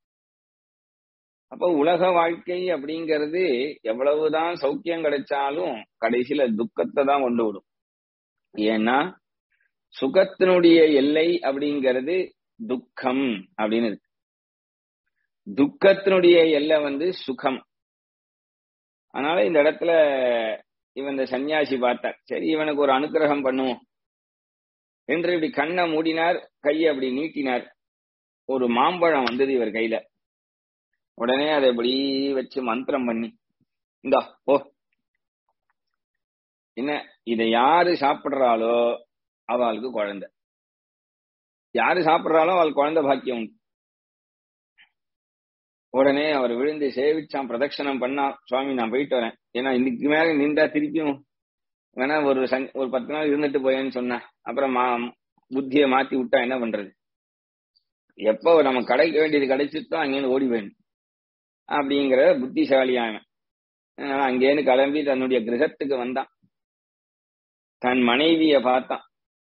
அப்போ உலக வாழ்க்கை அப்படிங்கிறது எவ்வளவுதான் சௌக்கியம் கிடைச்சாலும் கடைசியில துக்கத்தை தான் கொண்டு விடும் ஏன்னா சுகத்தினுடைய எல்லை அப்படிங்கிறது துக்கம் அப்படின்னு இருக்கு துக்கத்தினுடைய எல்லை வந்து சுகம் அதனால இந்த இடத்துல இவன் இந்த சன்னியாசி பார்த்தார் சரி இவனுக்கு ஒரு அனுக்கிரகம் பண்ணுவோம் என்று இப்படி கண்ணை மூடினார் கையை அப்படி நீட்டினார் ஒரு மாம்பழம் வந்தது இவர் கையில உடனே அதை இப்படி வச்சு மந்திரம் பண்ணி இந்தா ஓ என்ன இதை யாரு சாப்பிடுறாளோ அவளுக்கு குழந்தை யாரு சாப்பிடுறாளோ அவள் குழந்தை பாக்கியம் உண்டு உடனே அவர் விழுந்து சேவிச்சான் பிரதட்சணம் பண்ணா சுவாமி நான் போயிட்டு வரேன் ஏன்னா இன்னைக்கு மேல நின்றா திருப்பியும் வேணா ஒரு சன் ஒரு பத்து நாள் இருந்துட்டு போயேன்னு சொன்னேன் அப்புறம் மா புத்தியை மாத்தி விட்டா என்ன பண்றது எப்போ நம்ம கிடைக்க வேண்டியது கிடைச்சிட்டோ அங்கேருந்து ஓடி போயிடும் அப்படிங்கிற புத்திசாலியான அங்கேருந்து கிளம்பி தன்னுடைய கிரகத்துக்கு வந்தான் தன் மனைவிய பார்த்தான்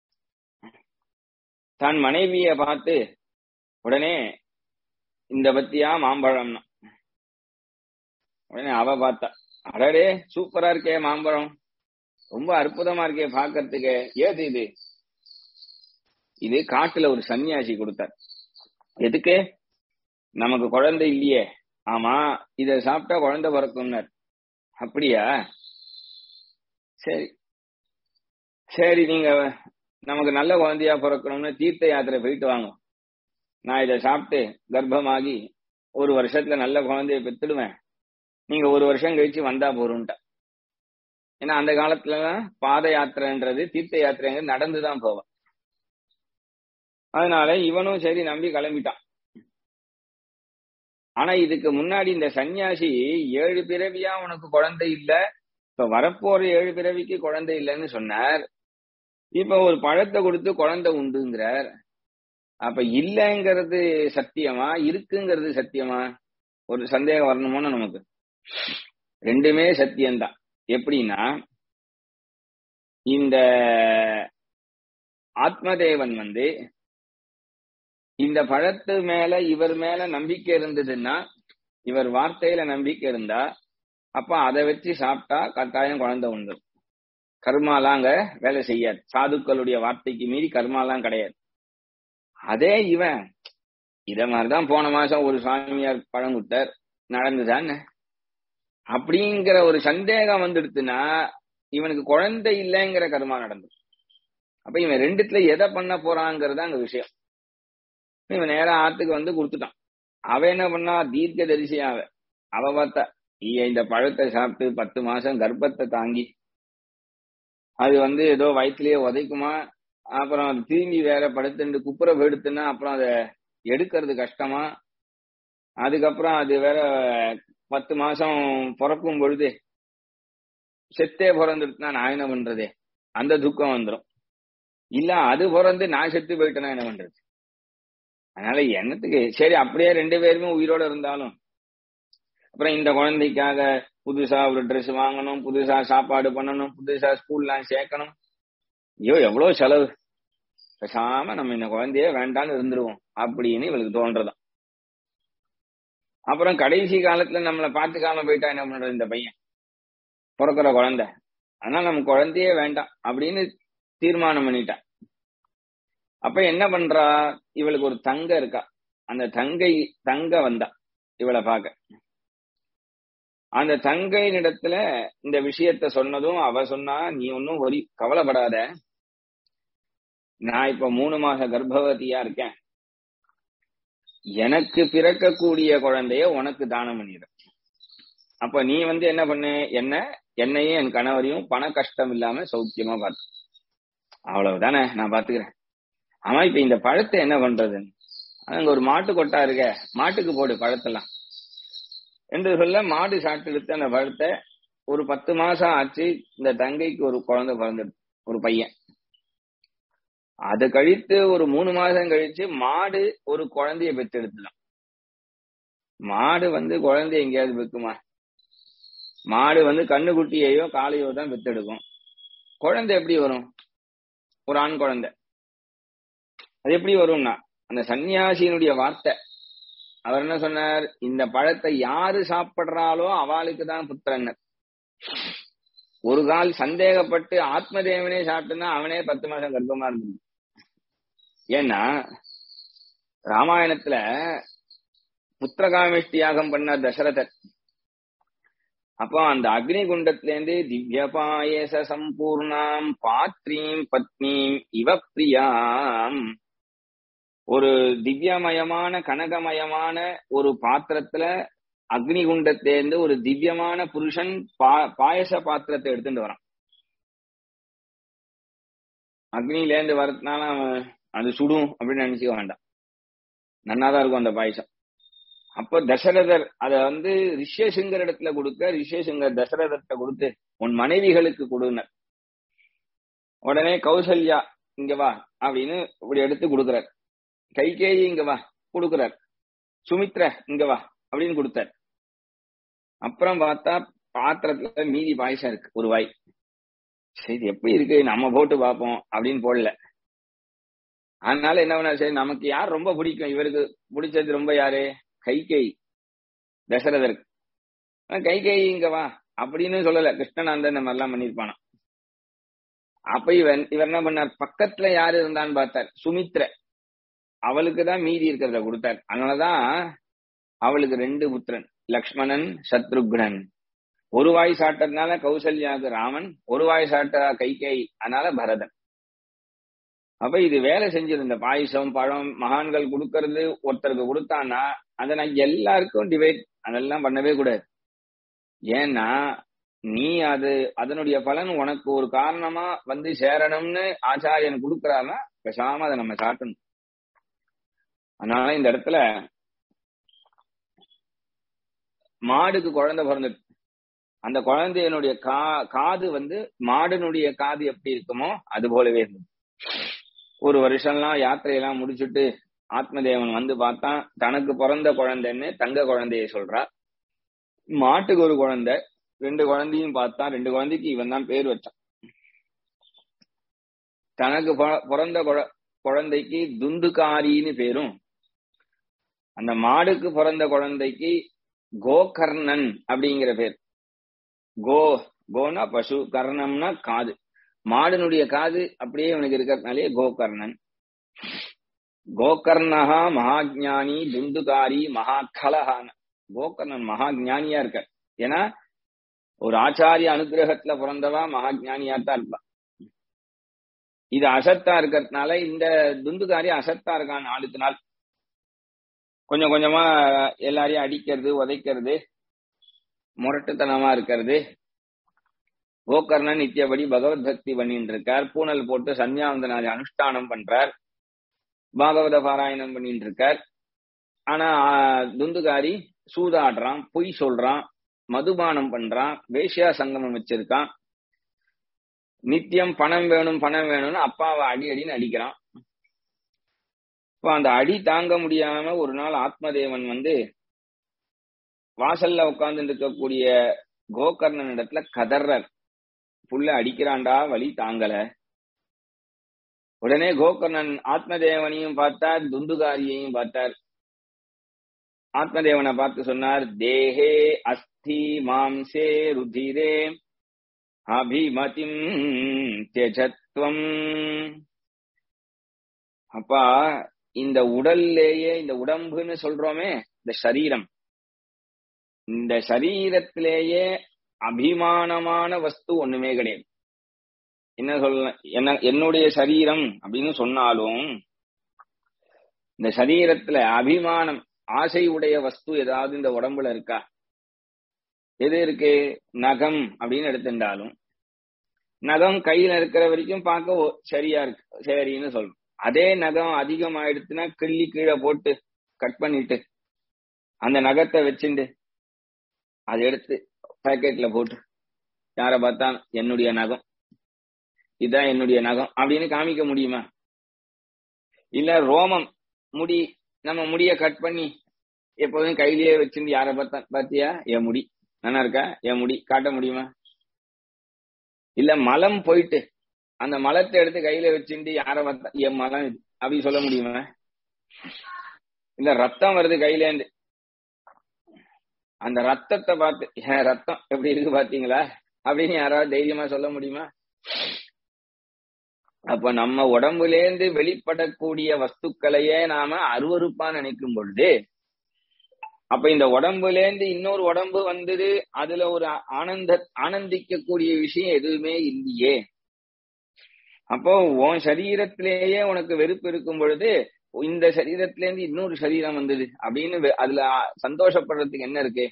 தன் மனைவிய பார்த்து உடனே இந்த பத்தியா மாம்பழம்னா உடனே அவ பார்த்தா அடடே சூப்பரா இருக்கே மாம்பழம் ரொம்ப அற்புதமா இருக்கே பாக்கிறதுக்கு ஏது இது இது காட்டுல ஒரு சன்னியாசி கொடுத்தார் எதுக்கு நமக்கு குழந்தை இல்லையே ஆமா இத சாப்பிட்டா குழந்தை பிறக்கும்னார் அப்படியா சரி சரி நீங்க நமக்கு நல்ல குழந்தையா பிறக்கணும்னு தீர்த்த யாத்திரை போயிட்டு வாங்க நான் இதை சாப்பிட்டு கர்ப்பமாகி ஒரு வருஷத்துல நல்ல குழந்தைய பெத்துடுவேன் நீங்க ஒரு வருஷம் கழிச்சு வந்தா போறோம்ட்டா ஏன்னா அந்த காலத்துலலாம் பாத யாத்திரைன்றது தீர்த்த யாத்திரைங்கிறது நடந்துதான் போவான் அதனால இவனும் சரி நம்பி கிளம்பிட்டான் ஆனா இதுக்கு முன்னாடி இந்த சன்னியாசி ஏழு பிறவியா உனக்கு குழந்தை இல்ல இப்ப வரப்போற ஏழு பிறவிக்கு குழந்தை இல்லைன்னு சொன்னார் இப்ப ஒரு பழத்தை கொடுத்து குழந்தை உண்டுங்கிறார் அப்ப இல்லைங்கிறது சத்தியமா இருக்குங்கிறது சத்தியமா ஒரு சந்தேகம் வரணுமோன்னு நமக்கு ரெண்டுமே சத்தியம்தான் எப்படின்னா இந்த ஆத்மதேவன் வந்து இந்த பழத்து மேல இவர் மேல நம்பிக்கை இருந்ததுன்னா இவர் வார்த்தையில நம்பிக்கை இருந்தா அப்ப அதை வச்சு சாப்பிட்டா கட்டாயம் குழந்தை உண்டு கர்மாலாம் அங்க வேலை செய்யாது சாதுக்களுடைய வார்த்தைக்கு மீறி கர்மாலாம் கிடையாது அதே இவன் இத மாதிரிதான் போன மாசம் ஒரு சுவாமியார் பழம் கொடுத்தார் நடந்துதான் அப்படிங்கிற ஒரு சந்தேகம் வந்துடுத்துன்னா இவனுக்கு குழந்தை இல்லைங்கிற கர்மா நடந்தது அப்ப இவன் ரெண்டுத்துல எதை பண்ண போறாங்கிறது அங்க விஷயம் இவன் நேரா ஆத்துக்கு வந்து கொடுத்துட்டான் அவ என்ன பண்ணா தீர்க்க தரிசியாவ அவ பார்த்தா இந்த பழத்தை சாப்பிட்டு பத்து மாசம் கர்ப்பத்தை தாங்கி அது வந்து ஏதோ வயிற்றுலயே உதைக்குமா அப்புறம் அது திரும்பி வேற படுத்துட்டு குப்புற போயிடுத்துன்னா அப்புறம் அதை எடுக்கிறது கஷ்டமா அதுக்கப்புறம் அது வேற பத்து மாசம் பிறக்கும் பொழுது செத்தே பிறந்துடுச்சுன்னா நான் என்ன பண்றது அந்த துக்கம் வந்துடும் இல்ல அது பிறந்து நான் செத்து போயிட்டேன்னா என்ன பண்றது அதனால என்னத்துக்கு சரி அப்படியே ரெண்டு பேருமே உயிரோட இருந்தாலும் அப்புறம் இந்த குழந்தைக்காக புதுசா ஒரு ட்ரெஸ் வாங்கணும் புதுசா சாப்பாடு பண்ணணும் புதுசா ஸ்கூல்லாம் சேர்க்கணும் ஐயோ எவ்வளவு செலவு பேசாம நம்ம இந்த குழந்தைய வேண்டான்னு இருந்துருவோம் அப்படின்னு இவளுக்கு தோன்றதான் அப்புறம் கடைசி காலத்துல நம்மளை பார்த்துக்காம போயிட்டா என்ன பண்றது இந்த பையன் பிறக்கிற குழந்தை அதனால நம்ம குழந்தையே வேண்டாம் அப்படின்னு தீர்மானம் பண்ணிட்டான் அப்ப என்ன பண்றா இவளுக்கு ஒரு தங்க இருக்கா அந்த தங்கை தங்க வந்தா இவளை பார்க்க அந்த தங்கையின் இடத்துல இந்த விஷயத்த சொன்னதும் அவ சொன்னா நீ ஒன்னும் ஒரு கவலைப்படாத நான் இப்ப மூணு மாச கர்ப்பவதியா இருக்கேன் எனக்கு பிறக்கக்கூடிய குழந்தைய உனக்கு தானம் பண்ணிடு அப்ப நீ வந்து என்ன பண்ணு என்ன என்னையும் என் கணவரையும் பண கஷ்டம் இல்லாம சௌக்கியமா பார்த்து அவ்வளவுதானே நான் பாத்துக்கிறேன் ஆமா இப்ப இந்த பழத்தை என்ன பண்றது அங்க ஒரு மாட்டு கொட்டா இருக்க மாட்டுக்கு போடு பழத்தெல்லாம் என்று சொல்ல மாடு சாப்பிட்டு அந்த பழத்தை ஒரு பத்து மாசம் ஆச்சு இந்த தங்கைக்கு ஒரு குழந்தை பிறந்தது ஒரு பையன் அது கழித்து ஒரு மூணு மாசம் கழிச்சு மாடு ஒரு குழந்தைய பெற்றெடுத்துலாம் மாடு வந்து குழந்தை எங்கேயாவது பெக்குமா மாடு வந்து கண்ணுக்குட்டியையோ காளையோ தான் பெத்தெடுக்கும் குழந்தை எப்படி வரும் ஒரு ஆண் குழந்தை அது எப்படி வரும்னா அந்த சன்னியாசியினுடைய வார்த்தை அவர் என்ன சொன்னார் இந்த பழத்தை யாரு சாப்பிடுறாளோ அவளுக்கு தான் புத்திரன் ஒரு கால் சந்தேகப்பட்டு ஆத்மதேவனே சாப்பிட்டுனா அவனே பத்து மாசம் கர்ப்பமா இருந்தது ஏன்னா ராமாயணத்துல புத்திரகாமிஷ்டி யாகம் பண்ண தசரதர் அப்போ அந்த அக்னி குண்டத்திலேருந்து திவ்ய பாயச சம்பூர்ணாம் பாத்ரீம் பத்னீம் இவ பிரியாம் ஒரு திவ்யமயமான கனகமயமான ஒரு பாத்திரத்துல அக்னி குண்டத்திலேருந்து ஒரு திவ்யமான புருஷன் பா பாயச பாத்திரத்தை எடுத்துட்டு வரான் அக்னிலேருந்து வரதுனால அது சுடும் அப்படின்னு நினைச்சுக்க வேண்டாம் நன்னாதான் இருக்கும் அந்த பாயசம் அப்போ தசரதர் அத வந்து ரிஷேசுங்கர் இடத்துல கொடுக்க ரிஷேசுங்கர் தசரதத்தை கொடுத்து உன் மனைவிகளுக்கு கொடுனர் உடனே கௌசல்யா இங்க வா அப்படின்னு இப்படி எடுத்து கொடுக்குறார் கைகேயி இங்க வா கொடுக்குறார் சுமித்ர இங்க வா அப்படின்னு கொடுத்தார் அப்புறம் பார்த்தா பாத்திரத்துல மீதி பாயசம் இருக்கு ஒரு வாய் சரி எப்படி இருக்கு நம்ம போட்டு பார்ப்போம் அப்படின்னு போடல அதனால என்ன பண்ண சரி நமக்கு யார் ரொம்ப பிடிக்கும் இவருக்கு பிடிச்சது ரொம்ப யாரு கைகை தசரதருக்கு கைகை இங்க வா அப்படின்னு சொல்லல கிருஷ்ணன் அந்த மாதிரி எல்லாம் பண்ணிருப்பானா அப்ப இவன் இவர் என்ன பண்ணார் பக்கத்துல யாரு இருந்தான்னு பார்த்தார் சுமித்ர அவளுக்கு தான் மீதி இருக்கிறத கொடுத்தார் அதனாலதான் அவளுக்கு ரெண்டு புத்திரன் லக்ஷ்மணன் சத்ருக்னன் ஒரு வாய் சாட்டதுனால கௌசல்யாவுக்கு ராமன் ஒரு வாய் சாட்ட கைகை அதனால பரதன் அப்ப இது வேலை செஞ்சிருந்த பாயசம் பழம் மகான்கள் கொடுக்கறது ஒருத்தருக்கு கொடுத்தான்னா அதை நான் எல்லாருக்கும் டிவைட் அதெல்லாம் பண்ணவே கூடாது ஏன்னா நீ அது அதனுடைய பலன் உனக்கு ஒரு காரணமா வந்து சேரணும்னு ஆச்சாரியன் கொடுக்கறாருன்னா பேசாம அதை நம்ம சாட்டணும் அதனால இந்த இடத்துல மாடுக்கு குழந்தை பிறந்தது அந்த குழந்தையனுடைய கா காது வந்து மாடுனுடைய காது எப்படி இருக்குமோ அது போலவே இருந்தது ஒரு வருஷம்லாம் யாத்திரையெல்லாம் முடிச்சுட்டு ஆத்மதேவன் வந்து பார்த்தா தனக்கு பிறந்த குழந்தைன்னு தங்க குழந்தைய சொல்றா மாட்டுக்கு ஒரு குழந்தை ரெண்டு குழந்தையும் பார்த்தா ரெண்டு குழந்தைக்கு இவன் தான் பேர் வச்சான் தனக்கு பிறந்த குழந்தைக்கு துந்துகாரின்னு பேரும் அந்த மாடுக்கு பிறந்த குழந்தைக்கு கோகர்ணன் அப்படிங்கிற பேர் கோ கோனா பசு கர்ணம்னா காது மாடுனுடைய காது அப்படியே இவனுக்கு இருக்கிறதுனாலே கோகர்ணன் கோகர்ணஹா மகாஜானி துந்துகாரி மகாகலஹான் கோகர்ணன் மகாஜானியா இருக்க ஏன்னா ஒரு ஆச்சாரிய அனுகிரகத்துல பிறந்தவா மகாஜானியா தான் இருப்பா இது அசத்தா இருக்கிறதுனால இந்த துந்துகாரி அசத்தா இருக்கான் நாளுக்கு நாள் கொஞ்சம் கொஞ்சமா எல்லாரையும் அடிக்கிறது உதைக்கிறது முரட்டுத்தனமா இருக்கிறது கோகர்ணன் நித்தியபடி பகவத் பக்தி பண்ணிட்டு இருக்கார் பூனல் போட்டு சன்னியாவந்தனாதி அனுஷ்டானம் பண்றார் பாகவத பாராயணம் பண்ணிட்டு இருக்கார் ஆனா துந்துகாரி சூதாடுறான் பொய் சொல்றான் மதுபானம் பண்றான் வேஷ்யா சங்கமம் வச்சிருக்கான் நித்தியம் பணம் வேணும் பணம் வேணும்னு அப்பாவை அடி அடின்னு அடிக்கிறான் இப்போ அந்த அடி தாங்க முடியாம ஒரு நாள் ஆத்மதேவன் வந்து வாசல்ல உட்கார்ந்து இருக்கக்கூடிய கோகர்ணன் இடத்துல கதர்றார் புள்ள அடிக்கிறான்டா வழி தாங்கல உடனே கோகர்ணன் ஆத்மதேவனையும் பார்த்தார் துந்துகாரியையும் பார்த்தார் ஆத்மதேவனை பார்த்து சொன்னார் தேஹே அஸ்தி மாம்சே ருதிரே அபிமதிம் தியஜத்வம் அப்பா இந்த உடல்லேயே இந்த உடம்புன்னு சொல்றோமே இந்த சரீரம் இந்த சரீரத்திலேயே அபிமானமான வஸ்து ஒண்ணுமே கிடையாது என்ன சொல்ல என்ன என்னுடைய சரீரம் அப்படின்னு சொன்னாலும் இந்த சரீரத்துல அபிமானம் ஆசை உடைய வஸ்து ஏதாவது இந்த உடம்புல இருக்கா எது இருக்கு நகம் அப்படின்னு எடுத்துட்டாலும் நகம் கையில இருக்கிற வரைக்கும் பார்க்க சரியா இருக்கு சரின்னு சொல்றோம் அதே நகம் அதிகம் ஆயிடுச்சுன்னா கிள்ளி கீழே போட்டு கட் பண்ணிட்டு அந்த நகத்தை வச்சுண்டு அதை எடுத்து பாக்கெட்ல போட்டு யாரை பார்த்தா என்னுடைய நகம் இதான் என்னுடைய நகம் அப்படின்னு காமிக்க முடியுமா இல்ல ரோமம் முடி நம்ம முடிய கட் பண்ணி எப்போதும் கையிலேயே வச்சிருந்து யாரை பார்த்தா பாத்தியா என் முடி நல்லா இருக்கா என் முடி காட்ட முடியுமா இல்ல மலம் போயிட்டு அந்த மலத்தை எடுத்து கையில வச்சுட்டு யார பார்த்தா என் மலம் இது அப்படி சொல்ல முடியுமா இல்ல ரத்தம் வருது கையில இருந்து அந்த ரத்தத்தை பார்த்து என் ரத்தம் எப்படி இருக்கு பாத்தீங்களா அப்படின்னு யாராவது தைரியமா சொல்ல முடியுமா அப்ப நம்ம உடம்புலேந்து வெளிப்படக்கூடிய வஸ்துக்களையே நாம அருவறுப்பா நினைக்கும் பொழுது அப்ப இந்த உடம்புலேந்து இன்னொரு உடம்பு வந்தது அதுல ஒரு ஆனந்த ஆனந்திக்கக்கூடிய விஷயம் எதுவுமே இல்லையே அப்போ உன் சரீரத்திலேயே உனக்கு வெறுப்பு இருக்கும் பொழுது இந்த சரீரத்திலேருந்து இன்னொரு சரீரம் வந்தது அப்படின்னு அதுல சந்தோஷப்படுறதுக்கு என்ன இருக்கு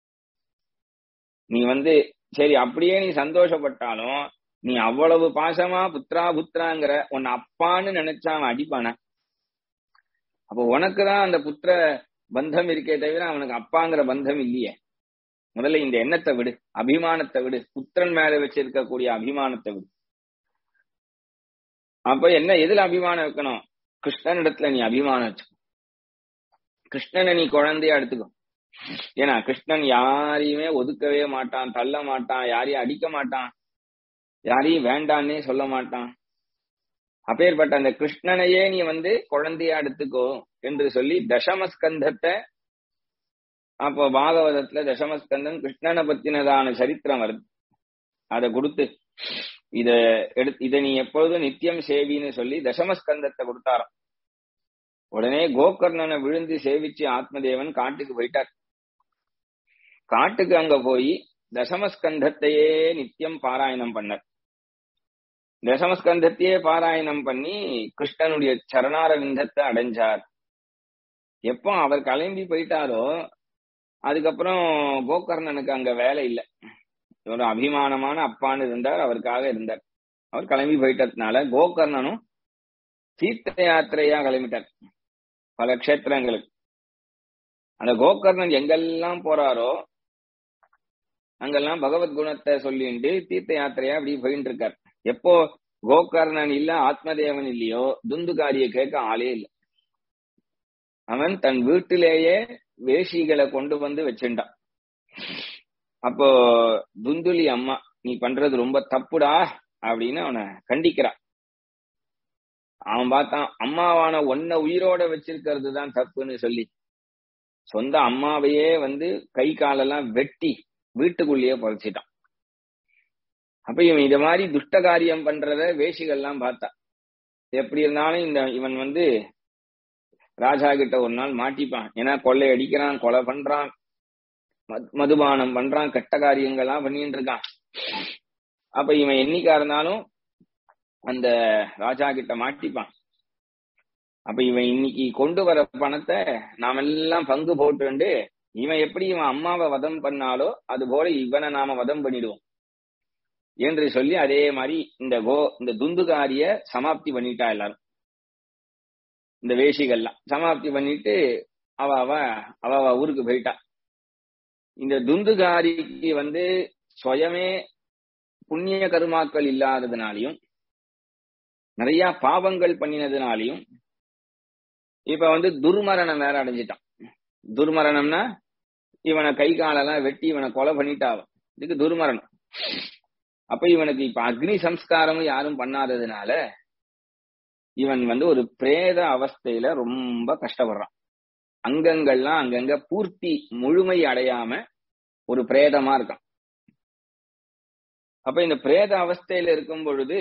நீ வந்து சரி அப்படியே நீ சந்தோஷப்பட்டாலும் நீ அவ்வளவு பாசமா புத்ரா புத்ராங்கிற உன் அப்பான்னு நினைச்சா அவன் அடிப்பான அப்ப உனக்குதான் அந்த புத்திர பந்தம் இருக்கே தவிர அவனுக்கு அப்பாங்கிற பந்தம் இல்லையே முதல்ல இந்த எண்ணத்தை விடு அபிமானத்தை விடு புத்திரன் மேல வச்சிருக்கக்கூடிய அபிமானத்தை விடு அப்ப என்ன எதுல அபிமானம் வைக்கணும் கிருஷ்ணனிடத்துல நீ அபிமானம் வச்சுக்கோ கிருஷ்ணனை நீ குழந்தையா எடுத்துக்கோ ஏன்னா கிருஷ்ணன் யாரையுமே ஒதுக்கவே மாட்டான் தள்ள மாட்டான் யாரையும் அடிக்க மாட்டான் யாரையும் வேண்டான்னே சொல்ல மாட்டான் அப்பேற்பட்ட அந்த கிருஷ்ணனையே நீ வந்து குழந்தையா எடுத்துக்கோ என்று சொல்லி தசமஸ்கந்தத்தை அப்போ பாகவதத்துல தசமஸ்கந்தன் கிருஷ்ணனை பத்தினதான சரித்திரம் வருது அதை கொடுத்து இத எடுத்து இதை நீ எப்பொழுதும் நித்தியம் சேவின்னு சொல்லி தசமஸ்கந்தத்தை கொடுத்தாராம் உடனே கோகர்ணனை விழுந்து சேவிச்சு ஆத்மதேவன் காட்டுக்கு போயிட்டார் காட்டுக்கு அங்க போய் தசமஸ்கந்தத்தையே நித்தியம் பாராயணம் பண்ணார் தசமஸ்கந்தத்தையே பாராயணம் பண்ணி கிருஷ்ணனுடைய சரணார விந்தத்தை அடைஞ்சார் எப்போ அவர் கிளம்பி போயிட்டாரோ அதுக்கப்புறம் கோகர்ணனுக்கு அங்க வேலை இல்லை ஒரு அபிமானமான அப்பான்னு இருந்தார் அவருக்காக இருந்தார் அவர் கிளம்பி போயிட்டதுனால கோகர்ணனும் தீர்த்த யாத்திரையா கிளம்பிட்டார் பல கஷேத்திரங்களுக்கு அந்த கோகர்ணன் எங்கெல்லாம் போறாரோ அங்கெல்லாம் பகவத் குணத்தை சொல்லிட்டு தீர்த்த யாத்திரையா அப்படி போயிட்டு இருக்கார் எப்போ கோகர்ணன் இல்ல ஆத்மதேவன் இல்லையோ துந்துகாரிய கேட்க ஆளே இல்லை அவன் தன் வீட்டிலேயே வேஷிகளை கொண்டு வந்து வச்சுட்டான் அப்போ துந்துலி அம்மா நீ பண்றது ரொம்ப தப்புடா அப்படின்னு அவனை கண்டிக்கிறான் அவன் பார்த்தான் அம்மாவான ஒன்ன உயிரோட வச்சிருக்கிறது தான் தப்புன்னு சொல்லி சொந்த அம்மாவையே வந்து கை காலெல்லாம் வெட்டி வீட்டுக்குள்ளேயே புதைச்சிட்டான் அப்ப இவன் இத மாதிரி துஷ்ட காரியம் பண்றத வேஷிகள்லாம் பார்த்தா எப்படி இருந்தாலும் இந்த இவன் வந்து ராஜா கிட்ட ஒரு நாள் மாட்டிப்பான் ஏன்னா கொள்ளை அடிக்கிறான் கொலை பண்றான் மதுபானம் பண்றான் கெட்ட காரியங்கள்லாம் பண்ணிட்டு இருக்கான் அப்ப இவன் என்னைக்கா இருந்தாலும் அந்த ராஜா கிட்ட மாட்டிப்பான் அப்ப இவன் இன்னைக்கு கொண்டு வர பணத்தை நாம எல்லாம் பங்கு போட்டு இவன் எப்படி இவன் அம்மாவை வதம் பண்ணாலோ அது போல இவனை நாம வதம் பண்ணிடுவோம் என்று சொல்லி அதே மாதிரி இந்த கோ இந்த துந்துகாரிய சமாப்தி பண்ணிட்டா எல்லாரும் இந்த வேஷிகள்லாம் சமாப்தி பண்ணிட்டு அவ அவ அவ அவ ஊருக்கு போயிட்டா இந்த துந்துகாரிக்கு வந்து சுயமே புண்ணிய கருமாக்கள் இல்லாததுனாலையும் நிறைய பாவங்கள் பண்ணினதுனாலையும் இப்ப வந்து துர்மரணம் வேற அடைஞ்சிட்டான் துர்மரணம்னா இவனை கை காலெல்லாம் வெட்டி இவனை கொலை பண்ணிட்டாவன் இதுக்கு துர்மரணம் அப்ப இவனுக்கு இப்ப அக்னி சம்ஸ்காரமும் யாரும் பண்ணாததுனால இவன் வந்து ஒரு பிரேத அவஸ்தையில ரொம்ப கஷ்டப்படுறான் அங்கங்கள்லாம் அங்கங்க பூர்த்தி முழுமை அடையாம ஒரு பிரேதமா இருக்கான் அப்ப இந்த பிரேத அவஸ்தையில இருக்கும் பொழுது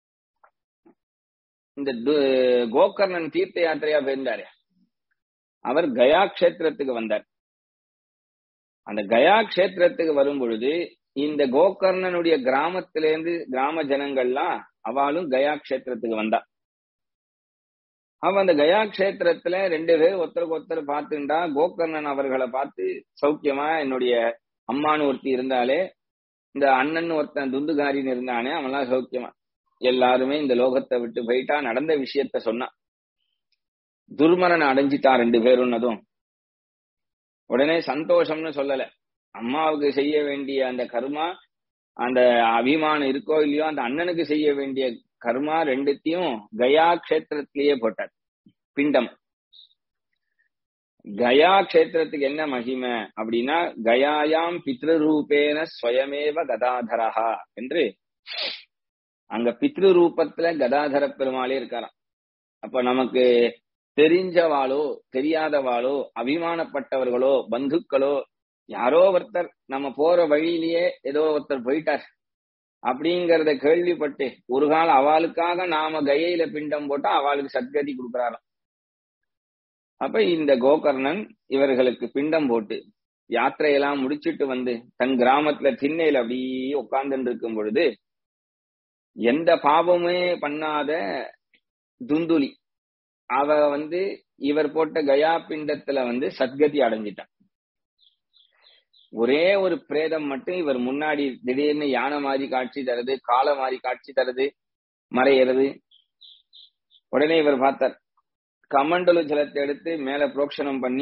இந்த கோகர்ணன் தீர்த்த யாத்திரையா போயிருந்தாரு அவர் கயா கஷேத்திரத்துக்கு வந்தார் அந்த கயா கஷேத்திரத்துக்கு வரும் பொழுது இந்த கோகர்ணனுடைய கிராமத்திலேருந்து கிராம ஜனங்கள்லாம் அவளும் கயா கஷேத்திரத்துக்கு வந்தா அவ அந்த கயா கஷேத்திரத்துல ரெண்டு பேர் ஒருத்தருக்கு ஒருத்தர் பார்த்துண்டா கோகர்ணன் அவர்களை பார்த்து சௌக்கியமா என்னுடைய அம்மான்னு ஒருத்தி இருந்தாலே இந்த அண்ணன் ஒருத்தன் துந்துகாரின்னு இருந்தானே அவன்லாம் சௌக்கியமா எல்லாருமே இந்த லோகத்தை விட்டு போயிட்டா நடந்த விஷயத்த சொன்னான் துர்மரன் அடைஞ்சிட்டா ரெண்டு பேருன்னதும் உடனே சந்தோஷம்னு சொல்லல அம்மாவுக்கு செய்ய வேண்டிய அந்த கர்மா அந்த அபிமானம் இருக்கோ இல்லையோ அந்த அண்ணனுக்கு செய்ய வேண்டிய கர்மா ரெண்டுத்தையும் கயா கஷேத்திரத்திலேயே போட்டார் பிண்டம் கயா கஷேத்திரத்துக்கு என்ன மகிமை அப்படின்னா கயாயாம் பித்ருரூபேன ஸ்வயமேவ கதாதரஹா என்று அங்க பித்ரு ரூபத்துல கதாதர பெருமாளே இருக்காராம் அப்ப நமக்கு தெரிஞ்சவாளோ தெரியாதவாளோ அபிமானப்பட்டவர்களோ பந்துக்களோ யாரோ ஒருத்தர் நம்ம போற வழியிலேயே ஏதோ ஒருத்தர் போயிட்டார் அப்படிங்கறத கேள்விப்பட்டு ஒரு கால அவளுக்காக நாம கயையில பிண்டம் போட்டா அவளுக்கு சத்கதி கொடுக்கறாராம் அப்ப இந்த கோகர்ணன் இவர்களுக்கு பிண்டம் போட்டு யாத்திரையெல்லாம் முடிச்சிட்டு வந்து தன் கிராமத்துல திண்ணையில அப்படியே உட்கார்ந்து இருக்கும் பொழுது எந்த பாவமே பண்ணாத துந்துலி அவ வந்து இவர் போட்ட கயா பிண்டத்துல வந்து சத்கதி அடைஞ்சிட்டான் ஒரே ஒரு பிரேதம் மட்டும் இவர் முன்னாடி திடீர்னு யானை மாதிரி காட்சி தருது காலை மாதிரி காட்சி தருது மறையிறது உடனே இவர் பார்த்தார் கமண்டலு ஜலத்தை எடுத்து மேல புரோக்ஷனம் பண்ணி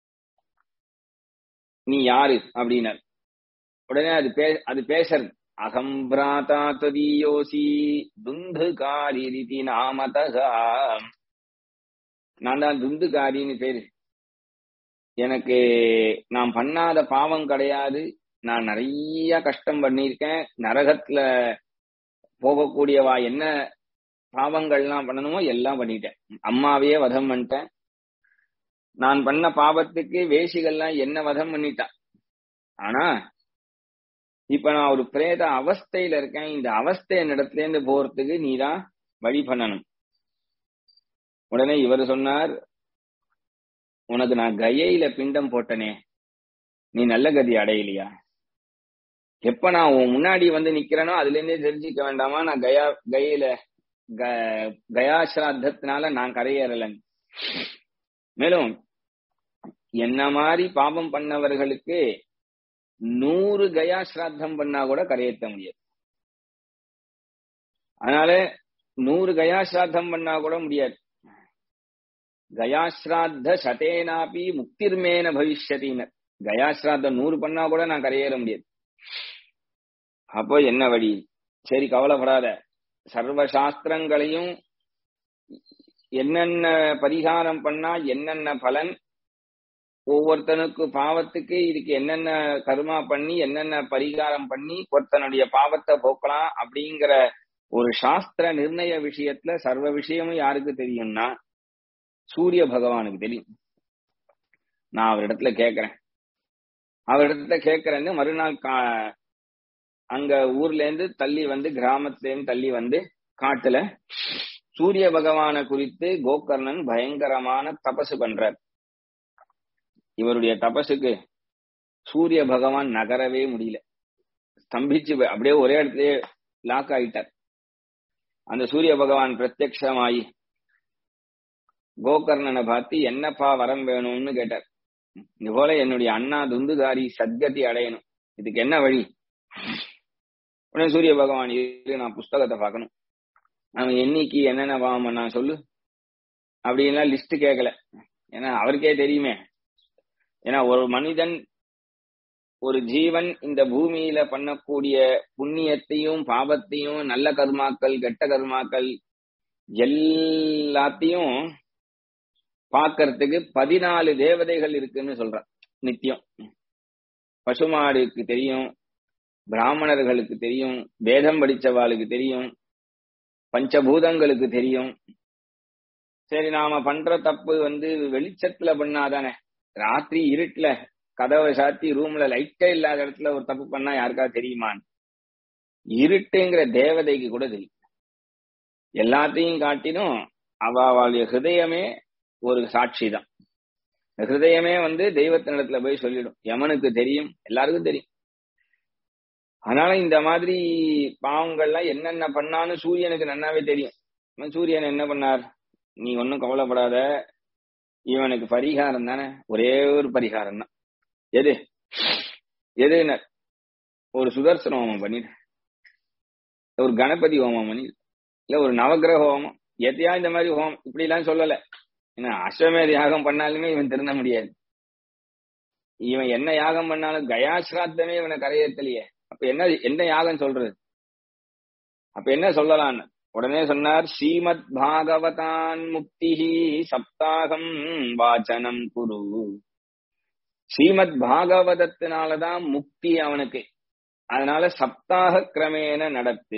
நீ யாரு அப்படின்னார் உடனே அது பே அது பேசறது அகம் பிராதா ததீயோசி துந்துகாரி நாமதகா நான் தான் துந்துகாரின்னு பேரு எனக்கு நான் பண்ணாத பாவம் கிடையாது நான் நிறைய கஷ்டம் பண்ணியிருக்கேன் நரகத்துல போகக்கூடியவா என்ன பாவங்கள்லாம் பண்ணணுமோ எல்லாம் பண்ணிட்டேன் அம்மாவையே வதம் பண்ணிட்டேன் நான் பண்ண பாவத்துக்கு வேசிகள்லாம் என்ன வதம் பண்ணிட்டான் ஆனா இப்ப நான் ஒரு பிரேத அவஸ்தையில இருக்கேன் இந்த அவஸ்தை என்னிடத்துல இருந்து போறதுக்கு நீதான் வழி பண்ணணும் உடனே இவர் சொன்னார் உனக்கு நான் கயையில பிண்டம் போட்டனே நீ நல்ல கதி அடையலையா எப்ப நான் உன் முன்னாடி வந்து நிக்கிறேனோ அதுல இருந்தே தெரிஞ்சுக்க வேண்டாமா நான் கயா கயையில கயாசிராத்தத்தினால நான் கரையேறலன் மேலும் என்ன மாதிரி பாபம் பண்ணவர்களுக்கு நூறு கயா ஸ்ராத்தம் பண்ணா கூட கரையேற்ற முடியாது அதனால நூறு கயா ஸ்ராத்தம் பண்ணா கூட முடியாது கயாஸ்ராத்த சதேனாபி முக்திர்மேன பவிஷ்யத்தினர் கயாஸ்ராத்தம் நூறு பண்ணா கூட நான் கரையேற முடியாது அப்போ என்ன வழி சரி கவலைப்படாத சர்வ சாஸ்திரங்களையும் என்னென்ன பரிகாரம் பண்ணா என்னென்ன பலன் ஒவ்வொருத்தனுக்கு பாவத்துக்கு இதுக்கு என்னென்ன கர்மா பண்ணி என்னென்ன பரிகாரம் பண்ணி ஒருத்தனுடைய பாவத்தை போக்கலாம் அப்படிங்கிற ஒரு சாஸ்திர நிர்ணய விஷயத்துல சர்வ விஷயமும் யாருக்கு தெரியும்னா சூரிய பகவானுக்கு தெரியும் நான் அவரிடத்துல கேக்குறேன் அவரிடத்துல கேக்குறேன்னு மறுநாள் கா அங்க ஊர்ல இருந்து தள்ளி வந்து கிராமத்துல இருந்து தள்ளி வந்து காட்டுல சூரிய பகவானை குறித்து கோகர்ணன் பயங்கரமான தபசு பண்றார் இவருடைய தபசுக்கு சூரிய பகவான் நகரவே முடியல ஸ்தம்பிச்சு அப்படியே ஒரே இடத்துலயே லாக் ஆயிட்டார் அந்த சூரிய பகவான் பிரத்யக்ஷமாயி கோகர்ணனை பார்த்து என்னப்பா வரம் வேணும்னு கேட்டார் இது போல என்னுடைய அண்ணா துந்துகாரி சத்கதி அடையணும் இதுக்கு என்ன வழி உடனே சூரிய பகவான் இரு நான் புஸ்தகத்தை பார்க்கணும் அவன் என்னைக்கு என்னென்ன பாவம் பண்ணா சொல்லு அப்படின்லாம் லிஸ்ட் கேட்கல ஏன்னா அவருக்கே தெரியுமே ஏன்னா ஒரு மனிதன் ஒரு ஜீவன் இந்த பூமியில பண்ணக்கூடிய புண்ணியத்தையும் பாவத்தையும் நல்ல கர்மாக்கள் கெட்ட கர்மாக்கள் எல்லாத்தையும் பார்க்கறதுக்கு பதினாலு தேவதைகள் இருக்குன்னு சொல்றான் நித்தியம் பசுமாடுக்கு தெரியும் பிராமணர்களுக்கு தெரியும் வேதம் படிச்சவாளுக்கு தெரியும் பஞ்சபூதங்களுக்கு தெரியும் சரி நாம பண்ற தப்பு வந்து வெளிச்சத்துல பண்ணாதானே ராத்திரி இருட்டுல கதவை சாத்தி ரூம்ல லைட்டே இல்லாத இடத்துல ஒரு தப்பு பண்ணா யாருக்காவது தெரியுமான்னு இருட்டுங்கிற தேவதைக்கு கூட தெரியும் எல்லாத்தையும் காட்டிலும் அவ அவளுடைய ஹிருதயமே ஒரு சாட்சி தான் ஹிருதயமே வந்து தெய்வத்தினிடத்துல போய் சொல்லிடும் யமனுக்கு தெரியும் எல்லாருக்கும் தெரியும் அதனால இந்த மாதிரி பாவங்கள்லாம் என்னென்ன பண்ணான்னு சூரியனுக்கு நன்னாவே தெரியும் சூரியன் என்ன பண்ணார் நீ ஒன்னும் கவலைப்படாத இவனுக்கு பரிகாரம் தானே ஒரே ஒரு பரிகாரம் தான் எது எது ஒரு சுதர்சன ஹோமம் பண்ணிடு ஒரு கணபதி ஹோமம் பண்ணி இல்ல ஒரு நவகிரக ஹோமம் எதையா இந்த மாதிரி ஹோமம் இப்படி எல்லாம் சொல்லல ஏன்னா அஸ்வமேத யாகம் பண்ணாலுமே இவன் திருந்த முடியாது இவன் என்ன யாகம் பண்ணாலும் கயா சிராத்தமே இவனை கரையேத்தலையே அப்ப என்ன என்ன யாகம் சொல்றது அப்ப என்ன சொல்லலாம் உடனே சொன்னார் ஸ்ரீமத் பாகவதான் முக்திஹி சப்தாகம் வாச்சனம் குரு ஸ்ரீமத் பாகவதத்தினாலதான் முக்தி அவனுக்கு அதனால சப்தாக கிரமேன நடத்து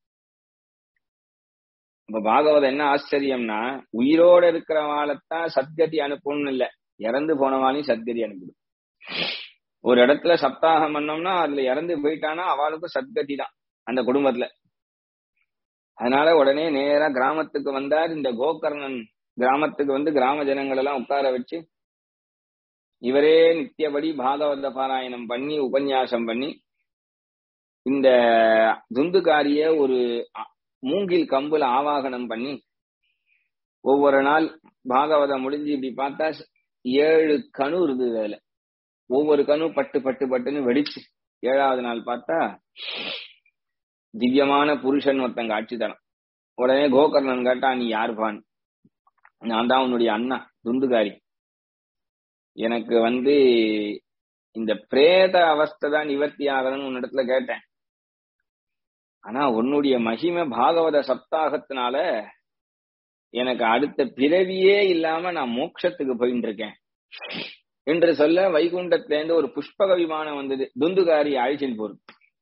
இப்ப பாகவதம் என்ன ஆச்சரியம்னா உயிரோட இருக்கிறவாளைத்தான் சத்கதி அனுப்பணும்னு இல்ல இறந்து போனவாளையும் சத்கதி அனுப்பிடும் ஒரு இடத்துல சப்தாகம் பண்ணோம்னா அதுல இறந்து போயிட்டானா அவளுக்கும் சத்கதி தான் அந்த குடும்பத்துல அதனால உடனே நேரா கிராமத்துக்கு வந்தார் இந்த கோகர்ணன் கிராமத்துக்கு வந்து கிராம ஜனங்கள் எல்லாம் உட்கார வச்சு இவரே நித்தியபடி பாகவத பாராயணம் பண்ணி உபன்யாசம் பண்ணி இந்த துந்துகாரிய ஒரு மூங்கில் கம்புல ஆவாகனம் பண்ணி ஒவ்வொரு நாள் பாகவதம் முடிஞ்சு இப்படி பார்த்தா ஏழு கணு இருந்தது அதுல ஒவ்வொரு கணு பட்டு பட்டு பட்டுன்னு வெடிச்சு ஏழாவது நாள் பார்த்தா திவ்யமான புருஷன் ஒருத்தங்க ஆட்சி தரம் உடனே கோகர்ணன் கேட்டா நீ யாருப்பான் நான் தான் உன்னுடைய அண்ணா துந்துகாரி எனக்கு வந்து இந்த பிரேத அவஸ்தை தான் நிவர்த்தி ஆகணும்னு உன்னிடத்துல கேட்டேன் ஆனா உன்னுடைய மகிமை பாகவத சப்தாகத்தினால எனக்கு அடுத்த பிறவியே இல்லாம நான் மோட்சத்துக்கு போயிட்டு இருக்கேன் என்று சொல்ல வைகுண்டத்திலேருந்து ஒரு புஷ்பக விமானம் வந்தது துந்துகாரி அழிச்சின் போறது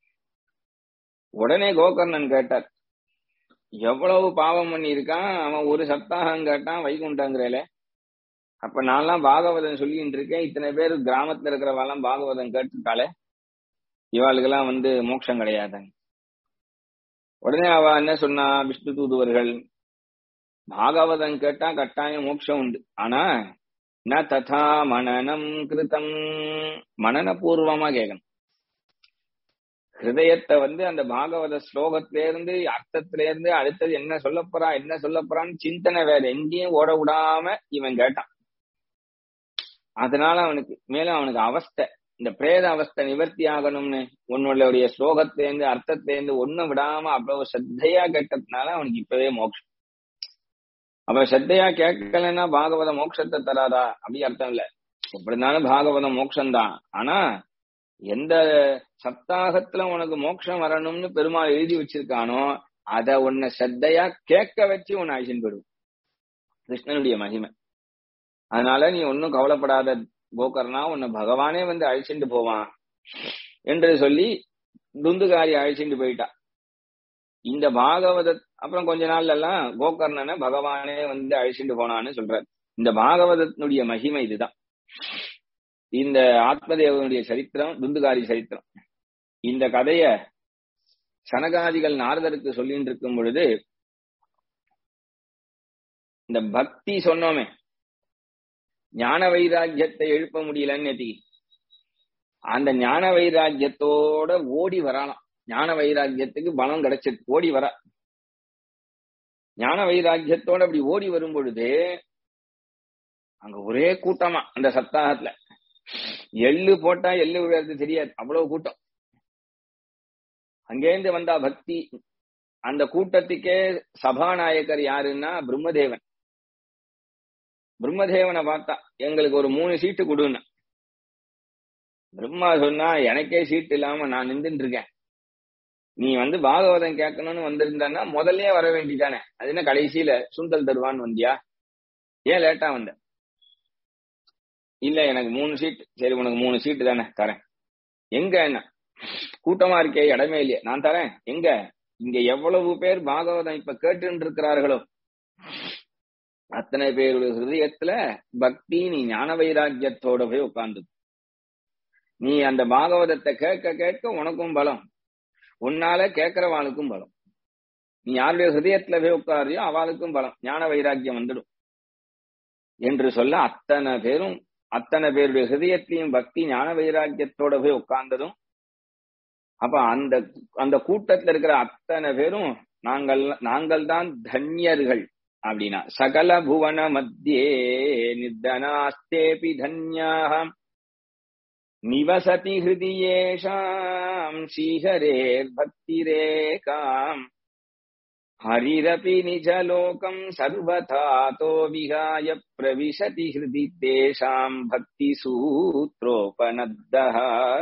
உடனே கோகர்ணன் கேட்டார் எவ்வளவு பாவம் பண்ணி இருக்கான் அவன் ஒரு சப்தாகம் கேட்டான் வைகுண்டங்கிறல அப்ப நான்லாம் பாகவதம் சொல்லிட்டு இருக்கேன் இத்தனை பேர் கிராமத்துல இருக்கிறவெல்லாம் பாகவதம் கேட்டுட்டாலே இவாளுக்கெல்லாம் வந்து மோட்சம் கிடையாதுங்க உடனே அவ என்ன சொன்னா விஷ்ணு தூதுவர்கள் பாகவதம் கேட்டா கட்டாயம் மோட்சம் உண்டு ஆனா ந ததா மனநம் கிருதம் மனநபூர்வமா கேட்கணும் ஹிருதயத்தை வந்து அந்த பாகவத ஸ்லோகத்தில இருந்து அர்த்தத்தில இருந்து அடுத்தது என்ன சொல்ல போறா என்ன சொல்ல போறான்னு சிந்தனை வேற எங்கேயும் ஓட விடாம இவன் கேட்டான் அதனால அவனுக்கு மேலும் அவனுக்கு அவஸ்தை இந்த பிரேத அவஸ்தை நிவர்த்தி ஆகணும்னு உன்னுடைய ஸ்லோகத்திலேருந்து அர்த்தத்திலேருந்து ஒண்ணு விடாம அவ்வளவு சத்தையா கேட்டதுனால அவனுக்கு இப்பவே மோட்சம் அப்ப சத்தையா கேட்கலன்னா பாகவத மோட்சத்தை தராதா அப்படி அர்த்தம் இல்ல எப்படினாலும் பாகவதம் மோட்சம்தான் ஆனா எந்த சப்தாகத்துல உனக்கு மோட்சம் வரணும்னு பெருமாள் எழுதி வச்சிருக்கானோ அத உன்னை சத்தையா கேட்க வச்சு உன்னை அழிச்சுன்னு போயிடும் கிருஷ்ணனுடைய மகிமை அதனால நீ ஒன்னும் கவலைப்படாத கோகர்ணா உன்னை பகவானே வந்து அழிச்சுட்டு போவான் என்று சொல்லி துந்துகாரி அழிச்சுட்டு போயிட்டா இந்த பாகவத அப்புறம் கொஞ்ச நாள்ல எல்லாம் கோகர்ணனை பகவானே வந்து அழிச்சுட்டு போனான்னு சொல்றாரு இந்த பாகவதத்தினுடைய மகிமை இதுதான் இந்த ஆத்மதேவனுடைய சரித்திரம் துந்துகாரி சரித்திரம் இந்த கதைய சனகாதிகள் நாரதருக்கு சொல்லிட்டு இருக்கும் பொழுது இந்த பக்தி சொன்னோமே ஞான வைராக்கியத்தை எழுப்ப முடியலன்னு நேத்தி அந்த ஞான வைராக்கியத்தோட ஓடி வரலாம் ஞான வைராக்கியத்துக்கு பலம் கிடைச்சது ஓடி வர ஞான வைராக்கியத்தோட அப்படி ஓடி வரும் பொழுது அங்க ஒரே கூட்டமா அந்த சப்தாகத்துல எள்ளு போட்டா எள்ளு விழுறது தெரியாது அவ்வளவு கூட்டம் அங்கேருந்து வந்தா பக்தி அந்த கூட்டத்துக்கே சபாநாயகர் யாருன்னா பிரம்மதேவன் பிரம்மதேவனை பார்த்தா எங்களுக்கு ஒரு மூணு சீட்டு கொடுன்னு பிரம்மா சொன்னா எனக்கே சீட்டு இல்லாம நான் நின்றுட்டு இருக்கேன் நீ வந்து பாகவதம் கேட்கணும்னு வந்திருந்தா முதல்லயே வர வேண்டிதானே அது என்ன கடைசியில சுண்டல் தருவான்னு வந்தியா ஏன் லேட்டா வந்த இல்ல எனக்கு மூணு சீட் சரி உனக்கு மூணு சீட்டு தானே தரேன் எங்க என்ன கூட்டமா இருக்கே இடமே இல்லையே நான் தரேன் எங்க இங்க எவ்வளவு பேர் பாகவதம் இப்ப கேட்டு இருக்கிறார்களோ அத்தனை பேருடைய ஹிருதயத்துல பக்தி நீ ஞான வைராக்கியத்தோட போய் உட்கார்ந்து நீ அந்த பாகவதத்தை கேட்க கேட்க உனக்கும் பலம் உன்னால கேட்கிறவாளுக்கும் பலம் நீ யாருடைய ஹிருதயத்துல போய் உட்காரியோ அவளுக்கும் பலம் ஞான வைராக்கியம் வந்துடும் என்று சொல்ல அத்தனை பேரும் அத்தனை பேருடைய ஹிருதயத்திலையும் பக்தி ஞான வைராக்கியத்தோட போய் உட்கார்ந்ததும் அப்ப அந்த அந்த கூட்டத்துல இருக்கிற அத்தனை பேரும் நாங்கள் நாங்கள் தான் தன்யர்கள் அப்படின்னா சகல புவன மத்தியே நிர்தனாஸ்தேபி தன்யாகம் நிவசதி ஹிருதியேஷாம் ஸ்ரீஹரேர் பக்திரேகாம் हरिरपि निजलोकम् सर्वथातो विहाय प्रविशति हृदि तेषाम् भक्तिसूत्रोपनத்தः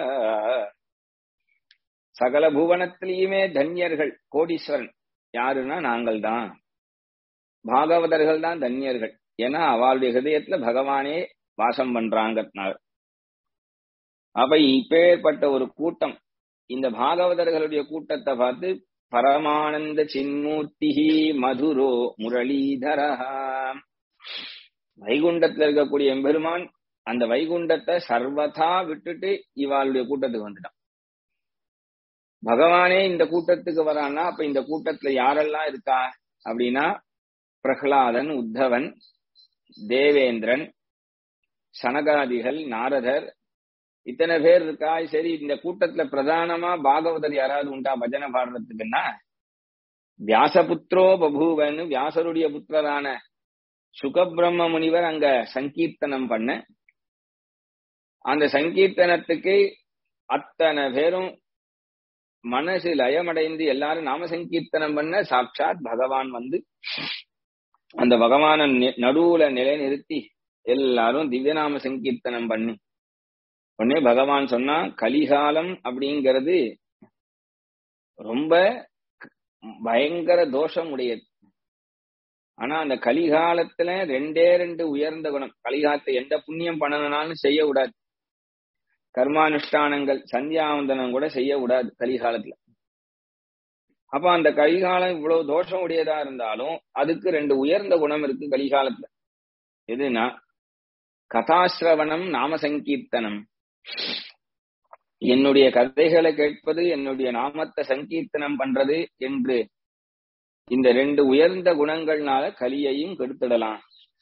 சகல புவனத்திலையுமே தன்யர்கள் கோடீஸ்வரன் யாருன்னா நாங்கள் தான் பாகவதர்கள் தான் தன்யர்கள் ஏன்னா அவளுடைய ஹிருதயத்துல பகவானே வாசம் பண்றாங்கனால அப்ப இப்பேற்பட்ட ஒரு கூட்டம் இந்த பாகவதர்களுடைய கூட்டத்தை பார்த்து பரமானந்த சின்மூர்த்தி மதுரோ முரளீதரஹா வைகுண்டத்துல இருக்கக்கூடிய எம்பெருமான் அந்த வைகுண்டத்தை சர்வதா விட்டுட்டு இவாளுடைய கூட்டத்துக்கு வந்துட்டான் பகவானே இந்த கூட்டத்துக்கு வரான்னா அப்ப இந்த கூட்டத்துல யாரெல்லாம் இருக்கா அப்படின்னா பிரகலாதன் உத்தவன் தேவேந்திரன் சனகாதிகள் நாரதர் இத்தனை பேர் இருக்கா சரி இந்த கூட்டத்துல பிரதானமா பாகவதர் யாராவது உண்டா பஜனை பாடுறதுக்குன்னா வியாசபுத்திரோ பபூவன்னு வியாசருடைய புத்திரரான சுகபிரம்ம முனிவர் அங்க சங்கீர்த்தனம் பண்ண அந்த சங்கீர்த்தனத்துக்கு அத்தனை பேரும் மனசு லயமடைந்து எல்லாரும் நாம சங்கீர்த்தனம் பண்ண சாட்சாத் பகவான் வந்து அந்த பகவான நடுவுல நிலைநிறுத்தி எல்லாரும் திவ்யநாம சங்கீர்த்தனம் பண்ணி உடனே பகவான் சொன்னா கலிகாலம் அப்படிங்கிறது ரொம்ப பயங்கர தோஷம் உடையது ஆனா அந்த கலிகாலத்துல ரெண்டே ரெண்டு உயர்ந்த குணம் கலிகாலத்தை எந்த புண்ணியம் பண்ணணும்னாலும் செய்ய விடாது கர்மானுஷ்டானங்கள் சந்தியாவந்தனம் கூட செய்ய விடாது கலிகாலத்துல அப்ப அந்த கலிகாலம் இவ்வளவு தோஷம் உடையதா இருந்தாலும் அதுக்கு ரெண்டு உயர்ந்த குணம் இருக்கு கலிகாலத்துல எதுனா கதாசிரவணம் நாம சங்கீர்த்தனம் என்னுடைய கதைகளை கேட்பது என்னுடைய நாமத்தை சங்கீர்த்தனம் பண்றது என்று இந்த ரெண்டு உயர்ந்த குணங்கள்னால கலியையும் கெடுத்துடலாம்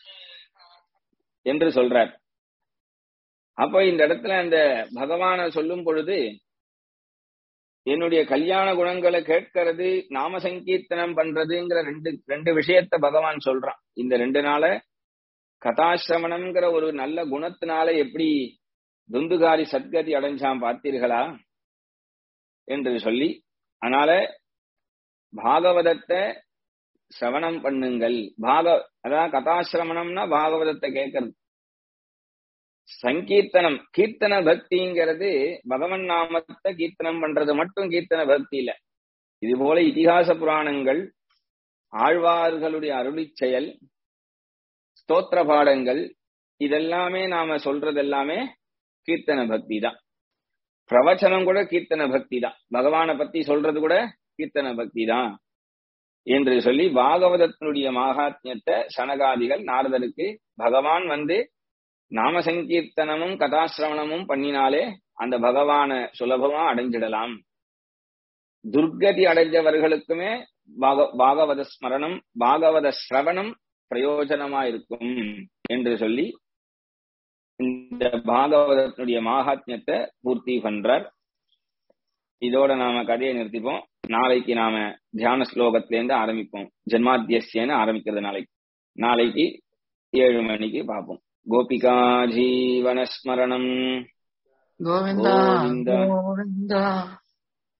என்று சொல்றார் அப்ப இந்த இடத்துல அந்த பகவான சொல்லும் பொழுது என்னுடைய கல்யாண குணங்களை கேட்கறது நாம சங்கீர்த்தனம் பண்றதுங்கிற ரெண்டு ரெண்டு விஷயத்த பகவான் சொல்றான் இந்த ரெண்டு நாள கதாசிரமணம்ங்கிற ஒரு நல்ல குணத்தினால எப்படி துந்துகாரி சத்கதி அடைஞ்சான் பார்த்தீர்களா என்று சொல்லி அதனால பாகவதத்தை சிரவணம் பண்ணுங்கள் பாக அதான் கதாசிரமணம்னா பாகவதத்தை கேட்கறது சங்கீர்த்தனம் கீர்த்தன பக்திங்கிறது பகவன் நாமத்தை கீர்த்தனம் பண்றது மட்டும் கீர்த்தன பக்தி இல்ல இது போல இதிகாச புராணங்கள் ஆழ்வார்களுடைய அருளி செயல் ஸ்தோத்திர பாடங்கள் இதெல்லாமே நாம சொல்றது எல்லாமே கீர்த்தன பக்தி தான் பிரவச்சனம் கூட கீர்த்தன பக்தி தான் பகவானை பத்தி சொல்றது கூட கீர்த்தன பக்தி தான் என்று சொல்லி பாகவதத்தினுடைய மாகாத்மியத்தை சனகாதிகள் நாரதருக்கு பகவான் வந்து நாம சங்கீர்த்தனமும் கதாசிரவணமும் பண்ணினாலே அந்த பகவான சுலபமா அடைஞ்சிடலாம் துர்கதி அடைஞ்சவர்களுக்குமே பாக பாகவத ஸ்மரணம் பாகவத சிரவணம் பிரயோஜனமா இருக்கும் என்று சொல்லி இந்த பாகவதத்தினுடைய மாகாத்மியத்தை பூர்த்தி பண்றார் இதோட நாம கதையை நிறுத்திப்போம் நாளைக்கு நாம தியான ஸ்லோகத்திலேருந்து ஆரம்பிப்போம் ஜென்மாத்தியசியன்னு ஆரம்பிக்கிறது நாளைக்கு நாளைக்கு ஏழு மணிக்கு பார்ப்போம் கோபிகா ஜீவனஸ்மரணம் கோவிந்தா கோவிந்தா. கோவிந்தா